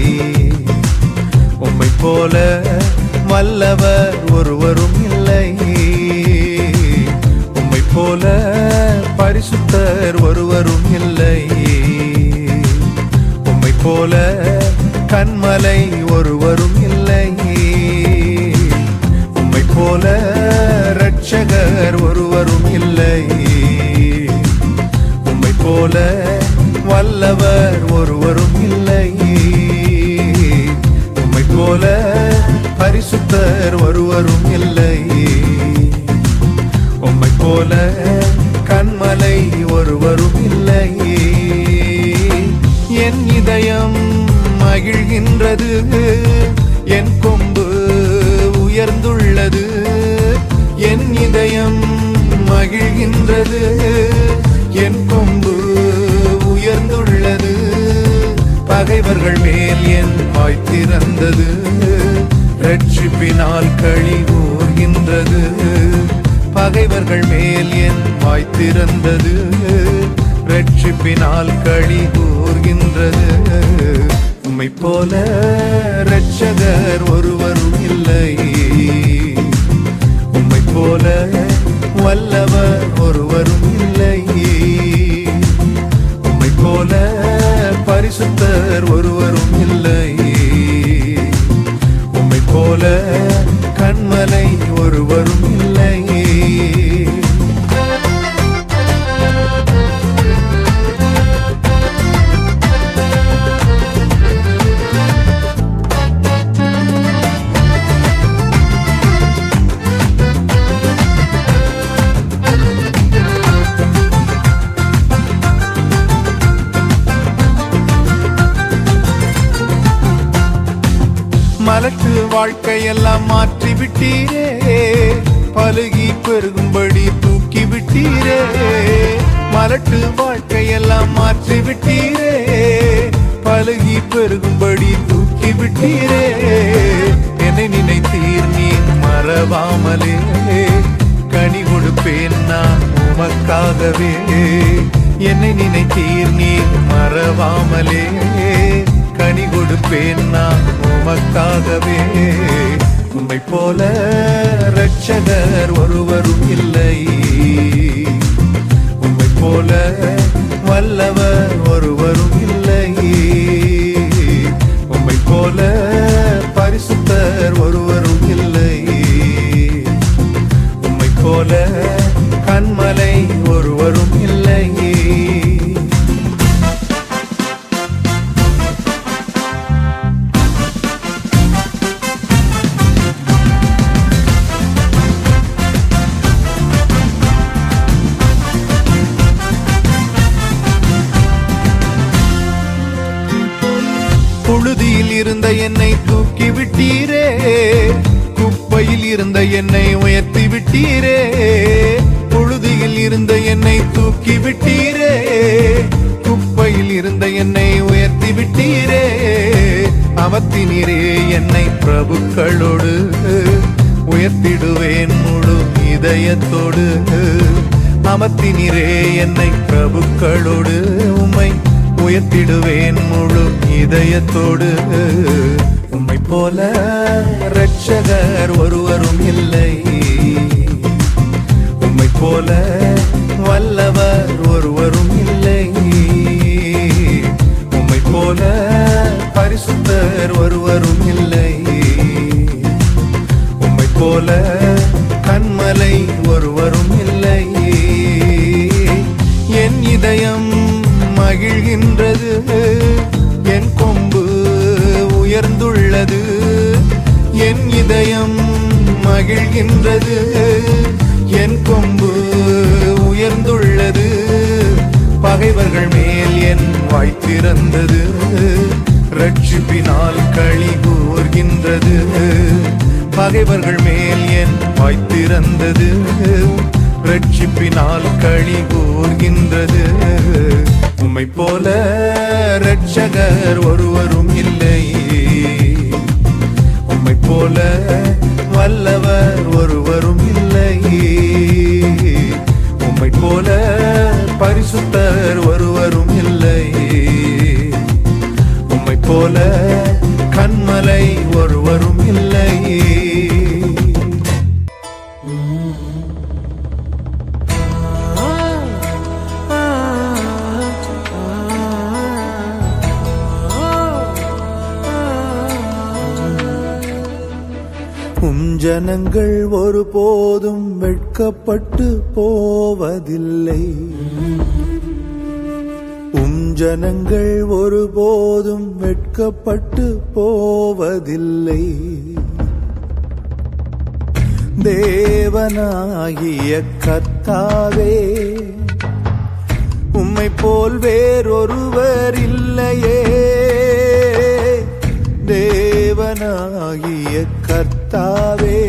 உம்மை போல வல்லவர் ஒருவரும் இல்லை உம்மை போல பரிசுத்தர் ஒருவரும் இல்லை உம்மை போல கண்மலை ஒருவரும் இல்லை உம்மை போல ரட்சகர் ஒருவரும் இல்லை உம்மை போல வல்லவர் ஒருவரும் இல்லை உம்மை போல பரிசுத்தர் ஒருவரும் இல்லை உம்மை போல கண்மலை ஒருவரும் இல்லை என் இதயம் மகிழ்கின்றது என் கொம்பு உயர்ந்துள்ளது என் இதயம் மகிழ்கின்றது என் கொம்பு உயர்ந்துள்ளது பகைவர்கள் மேல் என் வாய் திறந்தது ரட்சிப்பினால் களி கூர்கின்றது பகைவர்கள் மேல் என் வாய் திறந்தது ரட்சிப்பினால் களி கூர்கின்றது உம்மை போல ரட்சகர் ஒருவரும் இல்லை உம்மை போல வல்லவர் ஒருவரும் இல்லை உம்மை போல பரிசுத்தர் ஒருவரும் இல்லை உம்மை போல கண்மலை ஒருவரும் இல்லை மலட்டு வாழ்க்கையெல்லாம் மாற்றி விட்டீரே பழுகி பெருகும்படி தூக்கி விட்டீரே மலட்டு வாழ்க்கையெல்லாம் மாற்றி விட்டீரே பழுகி பெருகும்படி தூக்கி விட்டீரே என்னை நினைத்தீர் நீ மறவாமலே கனி கொடுப்பேன் நான் உமக்காகவே என்னை நினைத்தீர் நீ மறவாமலே கனி கொடுப்பேன் நான் உமக்காகவே உம்மை போல ரட்சகர் ஒருவரும் இல்லை உம்மை போல வல்லவர் ஒருவரும் இல்லை உம்மை போல பரிசுத்தர் ஒருவரும் இல்லை உம்மை போல கண்மலை ஒருவரும் இல்லை புழுதியில் இருந்த என்னை தூக்கி விட்டீரே குப்பையில் இருந்த என்னை உயர்த்தி விட்டீரே புழுதியில் இருந்த என்னை தூக்கி விட்டீரே குப்பையில் இருந்த என்னை உயர்த்தி விட்டீரே அவத்தினரே என்னை பிரபுக்களோடு உயர்த்திடுவேன் முழு இதயத்தோடு அமர்த்தினரே என்னை பிரபுக்களோடு உம்மை உயர்த்திடுவேன் முழு இதயத்தோடு உம்மை போல ரட்சகர் ஒருவரும் இல்லை உம்மை போல வல்லவர் ஒருவரும் இல்லை உம்மை போல பரிசுத்தர் ஒருவரும் இல்லை உம்மை போல கண்மலை ஒருவரும் இல்லை என் இதயம் மகிழ்கின்றது என் கொம்பு உயர்ந்துள்ளது என் இதயம் மகிழ்கின்றது என் கொம்பு உயர்ந்துள்ளது பகைவர்கள் மேல் என் வாய் திறந்தது ரட்சிப்பினால் களி கூர்கின்றது பகைவர்கள் மேல் என் வாய் திறந்தது ரட்சிப்பினால் களி கூர்கின்றது உம்மை போல ரட்சகர் ஒருவரும் இல்லை உம்மை போல வல்லவர் ஒருவரும் இல்லை உம்மை போல பரிசுத்தர் ஒருவரும் இல்லை உம்மை போல கண்மலை ஒருவரும் இல்லை உம் ஜனங்கள் ஒருபோதும் வெட்கப்பட்டு போவதில்லை உம் ஜனங்கள் ஒருபோதும் வெட்கப்பட்டு போவதில்லை தேவனாகிய கர்த்தாவே உம்மை போல் வேறொருவர் இல்லையே தேவனாகிய கர்த்தாவே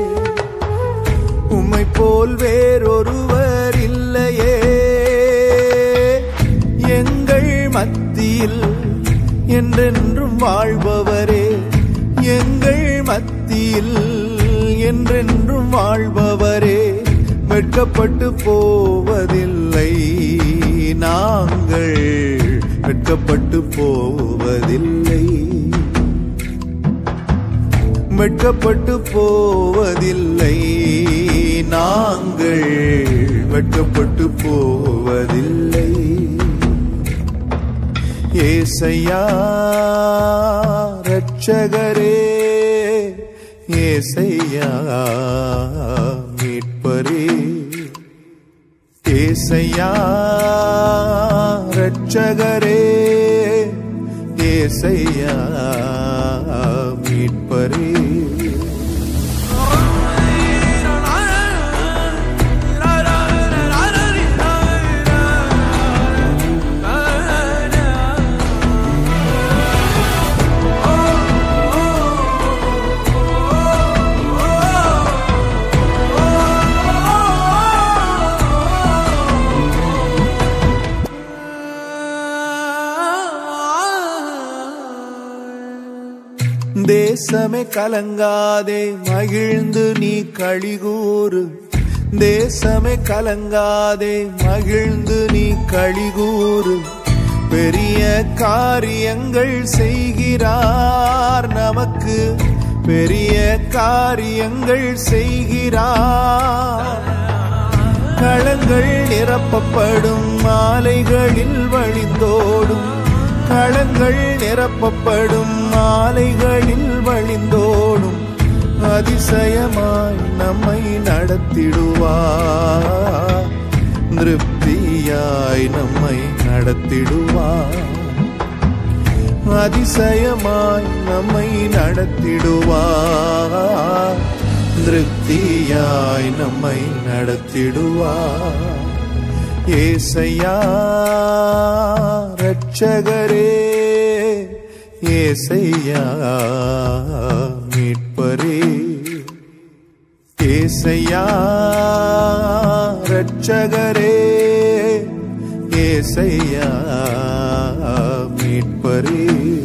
உம்மை போல் வேறொருவர் இல்லையே எங்கள் மத்தியில் என்றென்றும் வாழ்பவரே எங்கள் மத்தியில் என்றென்றும் வாழ்பவரே வெட்கப்பட்டு போவதில்லை நாங்கள் வெட்கப்பட்டு போவதில்லை வெட்கப்பட்டு போவதில்லை நாங்கள் வெட்கப்பட்டு போவதில்லை ஏசையா ரட்சகரே ஏசையா மீட்பரே ஏசையா ரட்சகரே ஏசையா மீட்பரே தேசமே கலங்காதே மகிழ்ந்து நீ கழிகூறு தேசமே கலங்காதே மகிழ்ந்து நீ கழிகூறு பெரிய காரியங்கள் செய்கிறார் நமக்கு பெரிய காரியங்கள் செய்கிறார் களங்கள் நிரப்பப்படும் மாலைகளில் வழிந்தோடும் களங்கள் நிரப்பப்படும் மாலைகளில் வழிந்தோடும் அதிசயமாய் நம்மை நடத்திடுவார் திருப்தியாய் நம்மை நடத்திடுவார் அதிசயமாய் நம்மை நடத்திடுவார் திருப்தியாய் நம்மை நடத்திடுவார் ஏசையா ரட்சகரே ஏசையா மீட்பரே ஏசையா ரட்சகரே ஏசையா மீட்பரே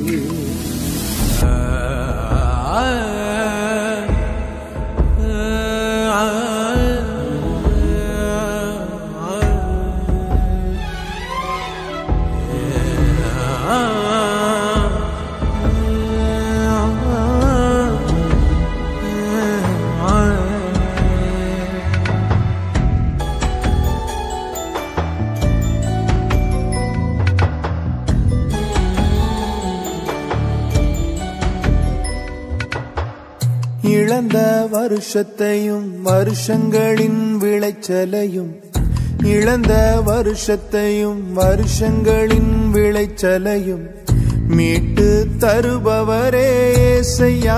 இழந்த வருஷத்தையும் வருஷங்களின் விளைச்சலையும் இழந்த வருஷத்தையும் வருஷங்களின் விளைச்சலையும் மீட்டு தருபவரே ஏசையா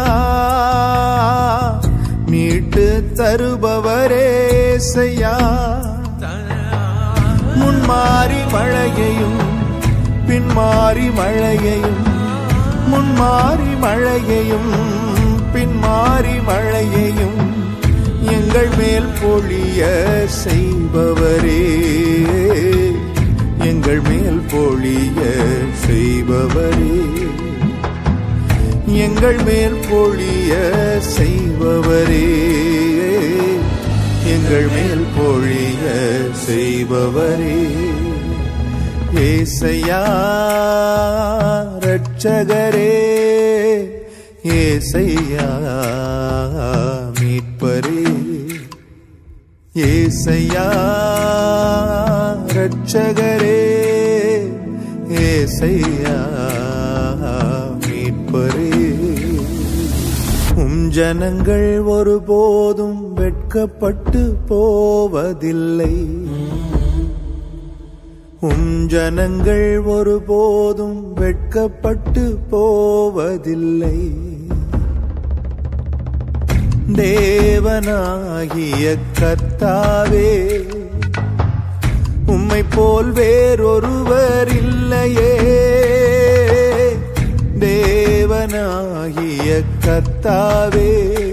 மீட்டு தருபவரே ஏசையா முன்மாறி மழையையும் பின்மாறி மழையையும் முன்மாறி மழையையும் பின்மாறி மழையையும் எங்கள் மேல் பொழிய செய்பவரே எங்கள் மேல் பொழிய செய்பவரே எங்கள் மேல் பொழிய செய்பவரே எங்கள் மேல் பொழிய செய்பவரே ஏசையா ரட்சகரே ஏசையா மீட்பரே ஏசையா ரட்சகரே ஏசையா மீட்பரே உம் ஜனங்கள் ஒருபோதும் வெட்கப்பட்டு போவதில்லை உம் ஜனங்கள் ஒருபோதும் வெட்கப்பட்டு போவதில்லை தேவனாகிய கர்த்தாவே உம்மை போல் வேறொருவர் இல்லையே தேவனாகிய கர்த்தாவே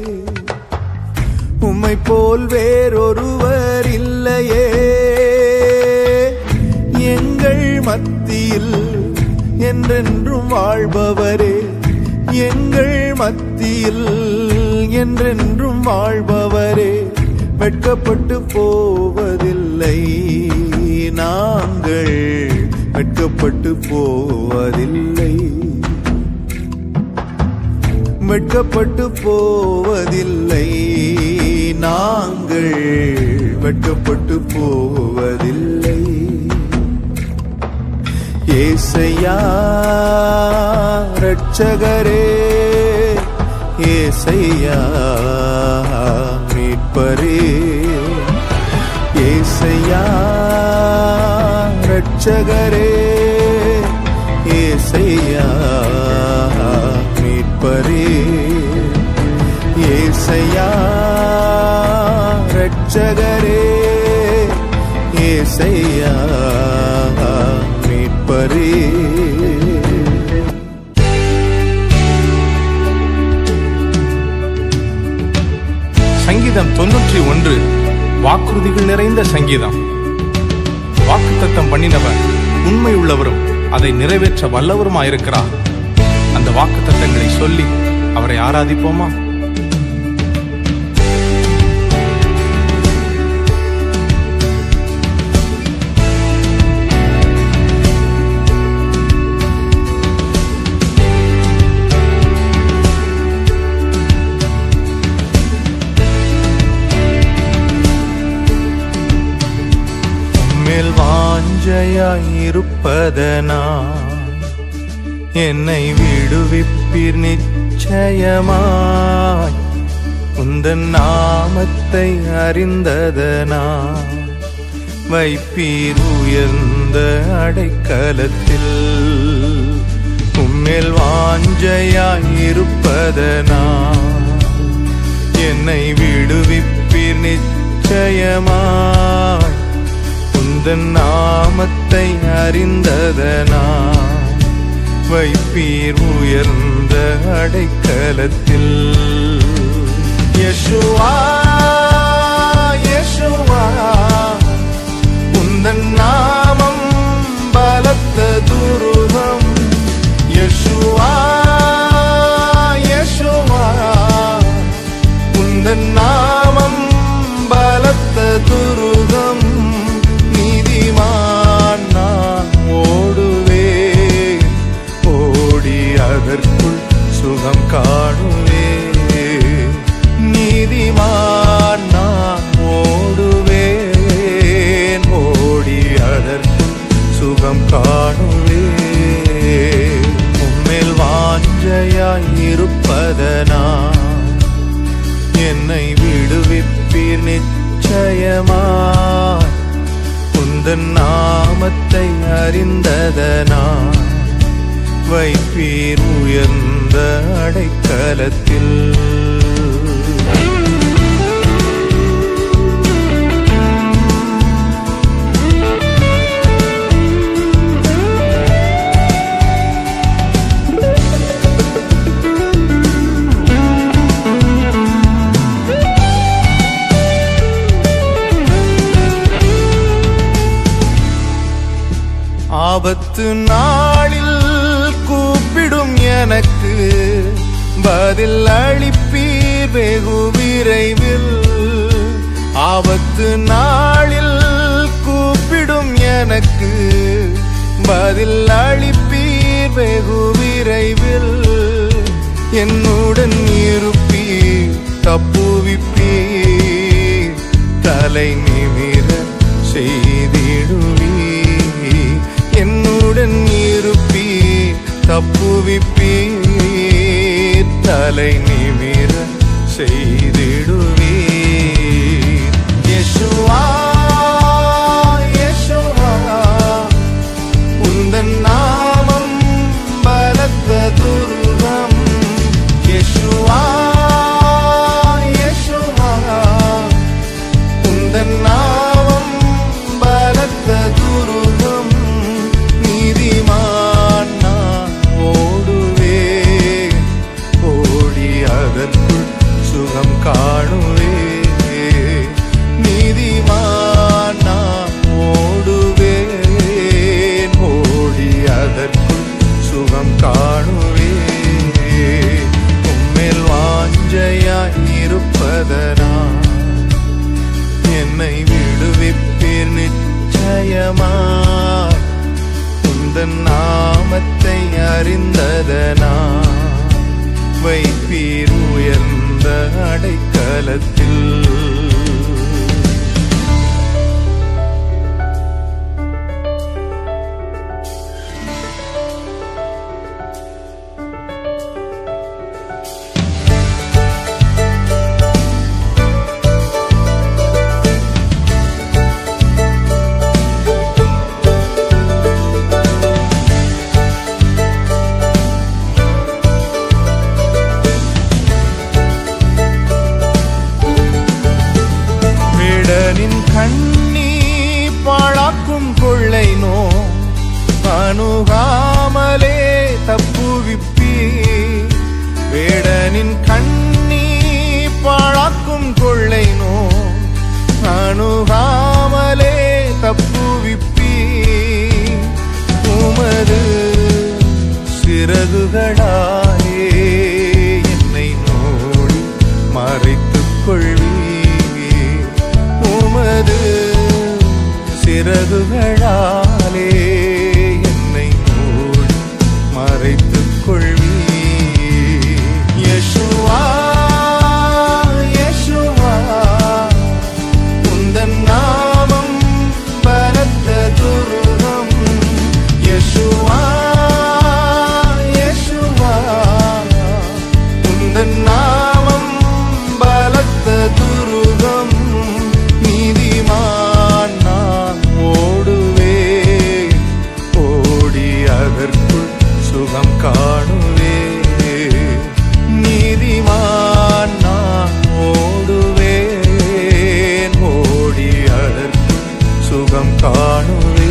உம்மை போல் வேறொருவர் இல்லையே எங்கள் மத்தியில் என்றென்றும் வாழ்பவரே எங்கள் மத்தியில் என்றென்றும் வாழ்பவரே வெட்கப்பட்டு போவதில்லை நாங்கள் வெட்கப்பட்டு போவதில்லை வெட்கப்பட்டு போவதில்லை நாங்கள் வெட்கப்பட்டு போவதில்லை ஏசையா ரட்சகரே ஏசையா மீட்பரே ஏசையா ரட்சகரே ஏசையா மீட்பரே ஏசையா ரட்சகரே ஏசையா மீட்பரே சங்கீதம் தொன்னூற்றி ஒன்று வாக்குறுதிகள் நிறைந்த சங்கீதம் வாக்குத்தத்தம் பண்ணினவர் உண்மை உள்ளவரும் அதை நிறைவேற்ற வல்லவருமாயிருக்கிறார் அந்த வாக்குத்தத்தங்களை சொல்லி அவரை ஆராதிப்போமா மேல் வாஞ்சையாயிருப்பதனா என்னை விடுவிப்பீர் நிச்சயமாய் உந்தன் நாமத்தை அறிந்ததனா வைப்பீர் உயர்ந்த அடைக்கலத்தில் உம்மேல் வாஞ்சையாயிருப்பதனா என்னை விடுவிப்பீர் நிச்சயமாய் உந்தன் நாமத்தை அறிந்ததனா வைப்பீர் உயர்ந்த அடைக்கலத்தில் யெஷுவா யெஷுவா உந்தன் நாமம் பலத்த துருகம் யெஷுவா யெஷுவா உந்தன் நாமம் பலத்த துருகம் நீதிமான் நான் ஓடுவே ஓடி அதற்குள் சுகம் காணுவே நீதிமான் நான் ஓடுவேன் ஓடி அதற்குள் சுகம் காணுவே உம்மேல் வாஞ்சையாயிருப்பதனா என்னை விடுவிப்பீர் நிச்சயமாய் உந்தன் நாமத்தை அறிந்ததனா வைப்பீர் உயர்ந்த அடைக்கலத்தில் ஆபத்து நாளில் கூப்பிடும் எனக்கு பதில் அளிப்பீர் வெகு விரைவில் ஆபத்து நாளில் கூப்பிடும் எனக்கு பதில் அளிப்பீர் வெகு விரைவில் என்னுடன் இருப்பீர் தப்புவிப்பீர் தலை நிமிர செய்திடுவீர் என்னுடன் இருப்பீர் தப்புவிப்பீர் தலை நிமிர செய்திடுவீர் யெஷுவா யெஷுவா உந்தன் நாமம் பலத்த துருகம் யெஷுவா யெஷுவா உந்தன் நாமம் பலத்த துருகம் நீதிமான் நான் ஓடுவேன் ஓடி அதற்குள் சுகம் காணுவே நீதிமான் நான் ஓடுவேன் ஓடி அதற்குள் இருப்பதனா என்னை விடுவிப்பீர் நிச்சயமாய் உந்தன் நாமத்தை அறிந்ததனா வைப்பீர் உயர்ந்த அடைக்கலத்தில் வேடனின் கண்ணி பாழாக்கும் கொள்ளை நோ அணுகாமலே தப்புவிப்பி வேடனின் கண்ணி பாழாக்கும் கொள்ளை நோ அணுகாமலே தப்புவிப்பி உமது சிறகுகளாலே என்னை மூடி மறைத்துக் கொள்வீர் உமது சிறகுகளாலே என்னை மூடி மறைத்துக் கொள்வீர் யெஷுவா யெஷுவா உந்தன் நாமம் பலத்த துருகம் யெஷுவா யெஷுவா உந்தன் நாமம் பலத்த துருகம் நீதிமான் நான் ஓடுவேன் ஓடி அதற்குள் சுகம் காணுவே நீதிமான் நான் ஓடுவேன் ஓடி அதற்குள் சுகம் காணுவே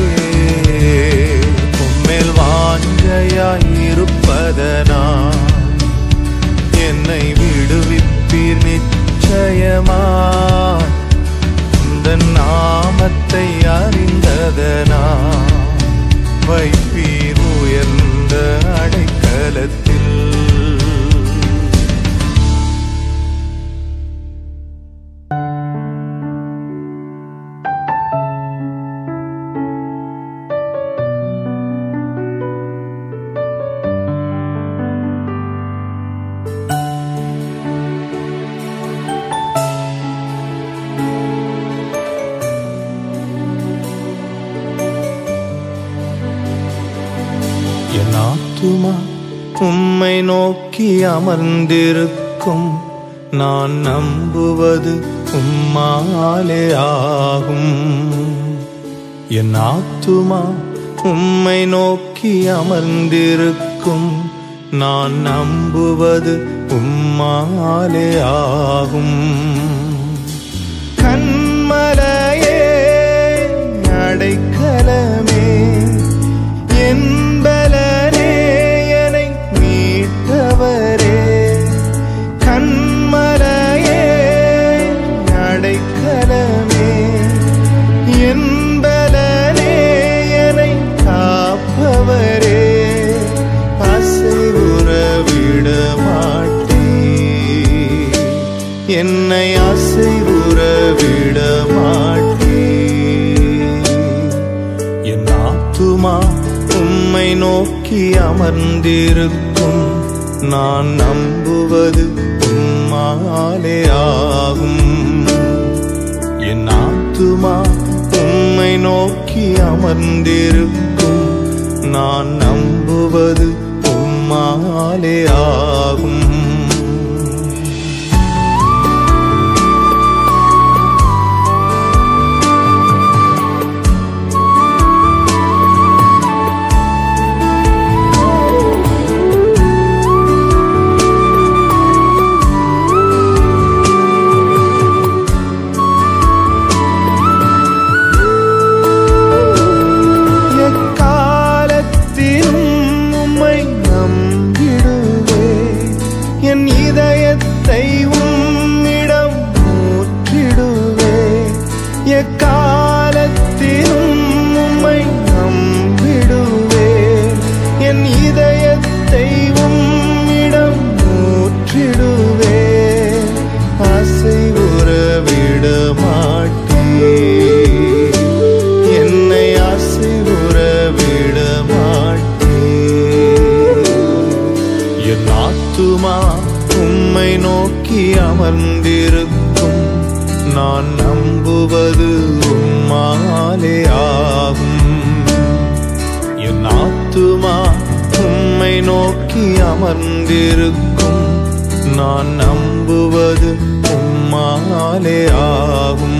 உம்மேல் வாஞ்சையாயிருப்பதனா என்னை விடுவிப்பீர் நிச்சயமா இந்த நாமத்தை அறிந்ததனா வைப்பீர் உயர்ந்த அடைக்கலத்தில் என் ஆத்துமா உம்மை நோக்கி அமர்ந்திருக்கும் நான் நம்புவது உம்மாலே ஆகும் என் ஆத்துமா உம்மை நோக்கி அமர்ந்திருக்கும் நான் நம்புவது உம்மாலே ஆகும் கண்மலையே அடைக்கலமே என்பலனே என்னை மீட்டவரே கண்மலையே அடைக்கலமே என்பலனே என்னை காப்பவரே அசைவுற விட மாட்டீ என்னை அசைவுற விட மாட்டீ என் ஆத்துமா உம்மை நோக்கி அமர்ந்திருக்கும் நான் நம்புவது உம்மாலே ஆகும் என் ஆத்துமா உம்மை நோக்கி அமர்ந்திருக்கும் நான் நம்புவது உம்மாலே ஆகும் எக்காலத்திலும் உம்மை நம்பிடுவே அமர்ந்திருக்கும் நான் நம்புவது உம்மாலே ஆகும் என் ஆத்துமா உம்மை நோக்கி அமர்ந்திருக்கும் நான் நம்புவது உம்மாலே ஆகும்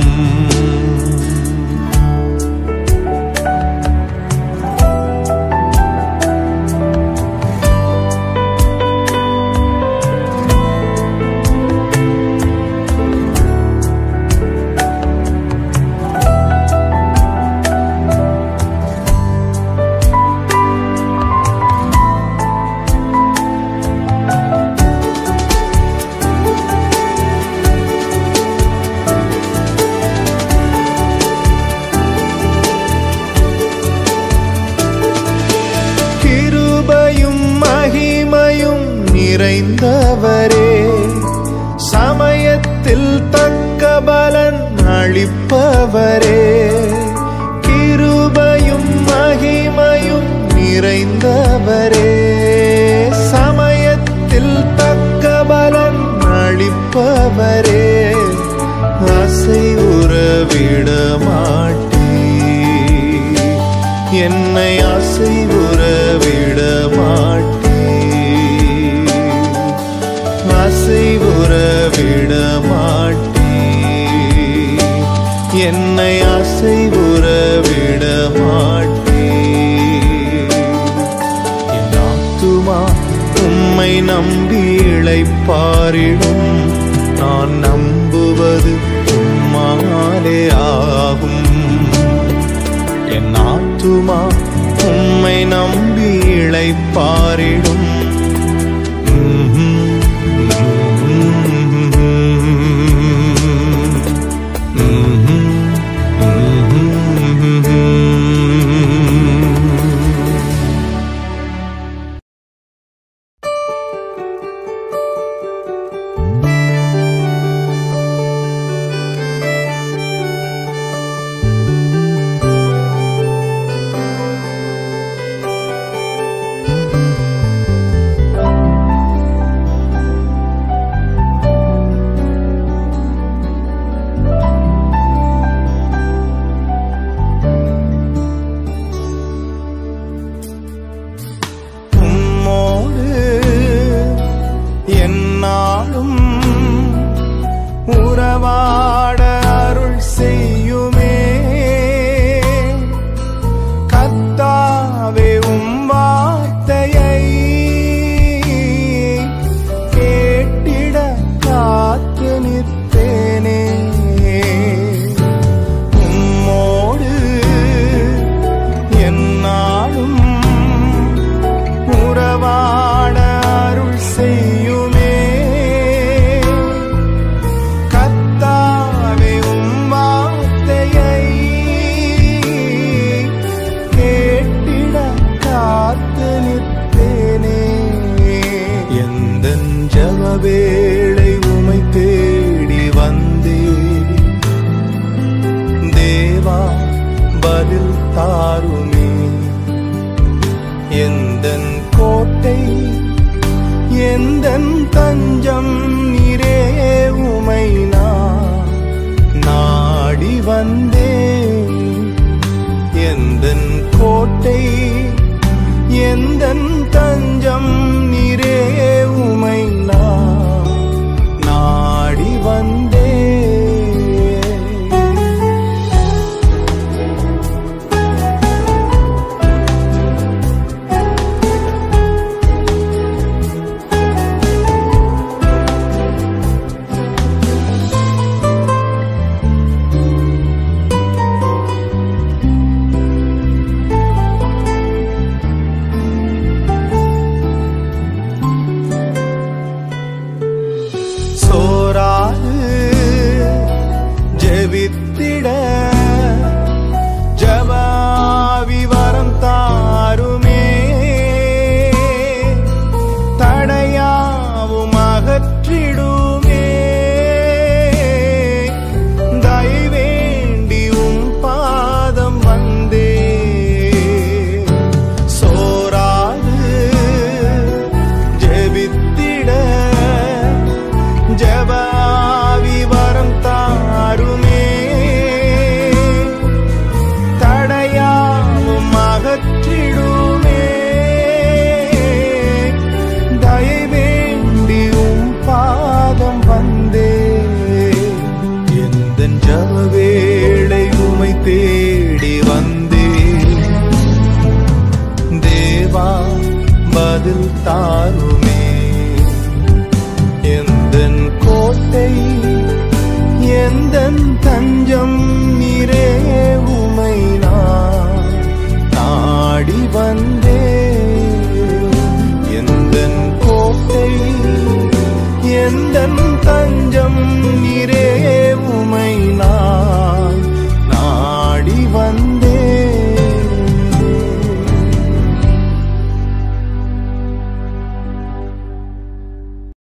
கிருபையும் மகிமையும் நிறைந்தவரே சமயத்தில் தக்க பலன் அளிப்பவரே கிருபையும் மகிமையும் நிறைந்தவரே சமயத்தில் தக்க பலன் அளிப்பவரே அசைவுற விட மாட்டீ என்னை அசைவுற விட மாட்டீ அசைவுற விட மாட்டீ என்னை அசைவுற விட மாட்டீ என் ஆத்துமா உம்மை நம்பி இளைப்பாரிடும் நான் நம்புவது உம்மாலே ஆகும் என் ஆத்துமா உம்மை நம்பி இளைப்பாரிடும் உம்மோடு என்னாலும் உறவாட அருள் செய்யுமே கத்தாவே உம் வார்த்தையை கேட்டிட காத்து நிற்பேனே உம்மோடு என்னாலும் உறவாட அருள் செய்யுமே கத்தாவே வரம் தா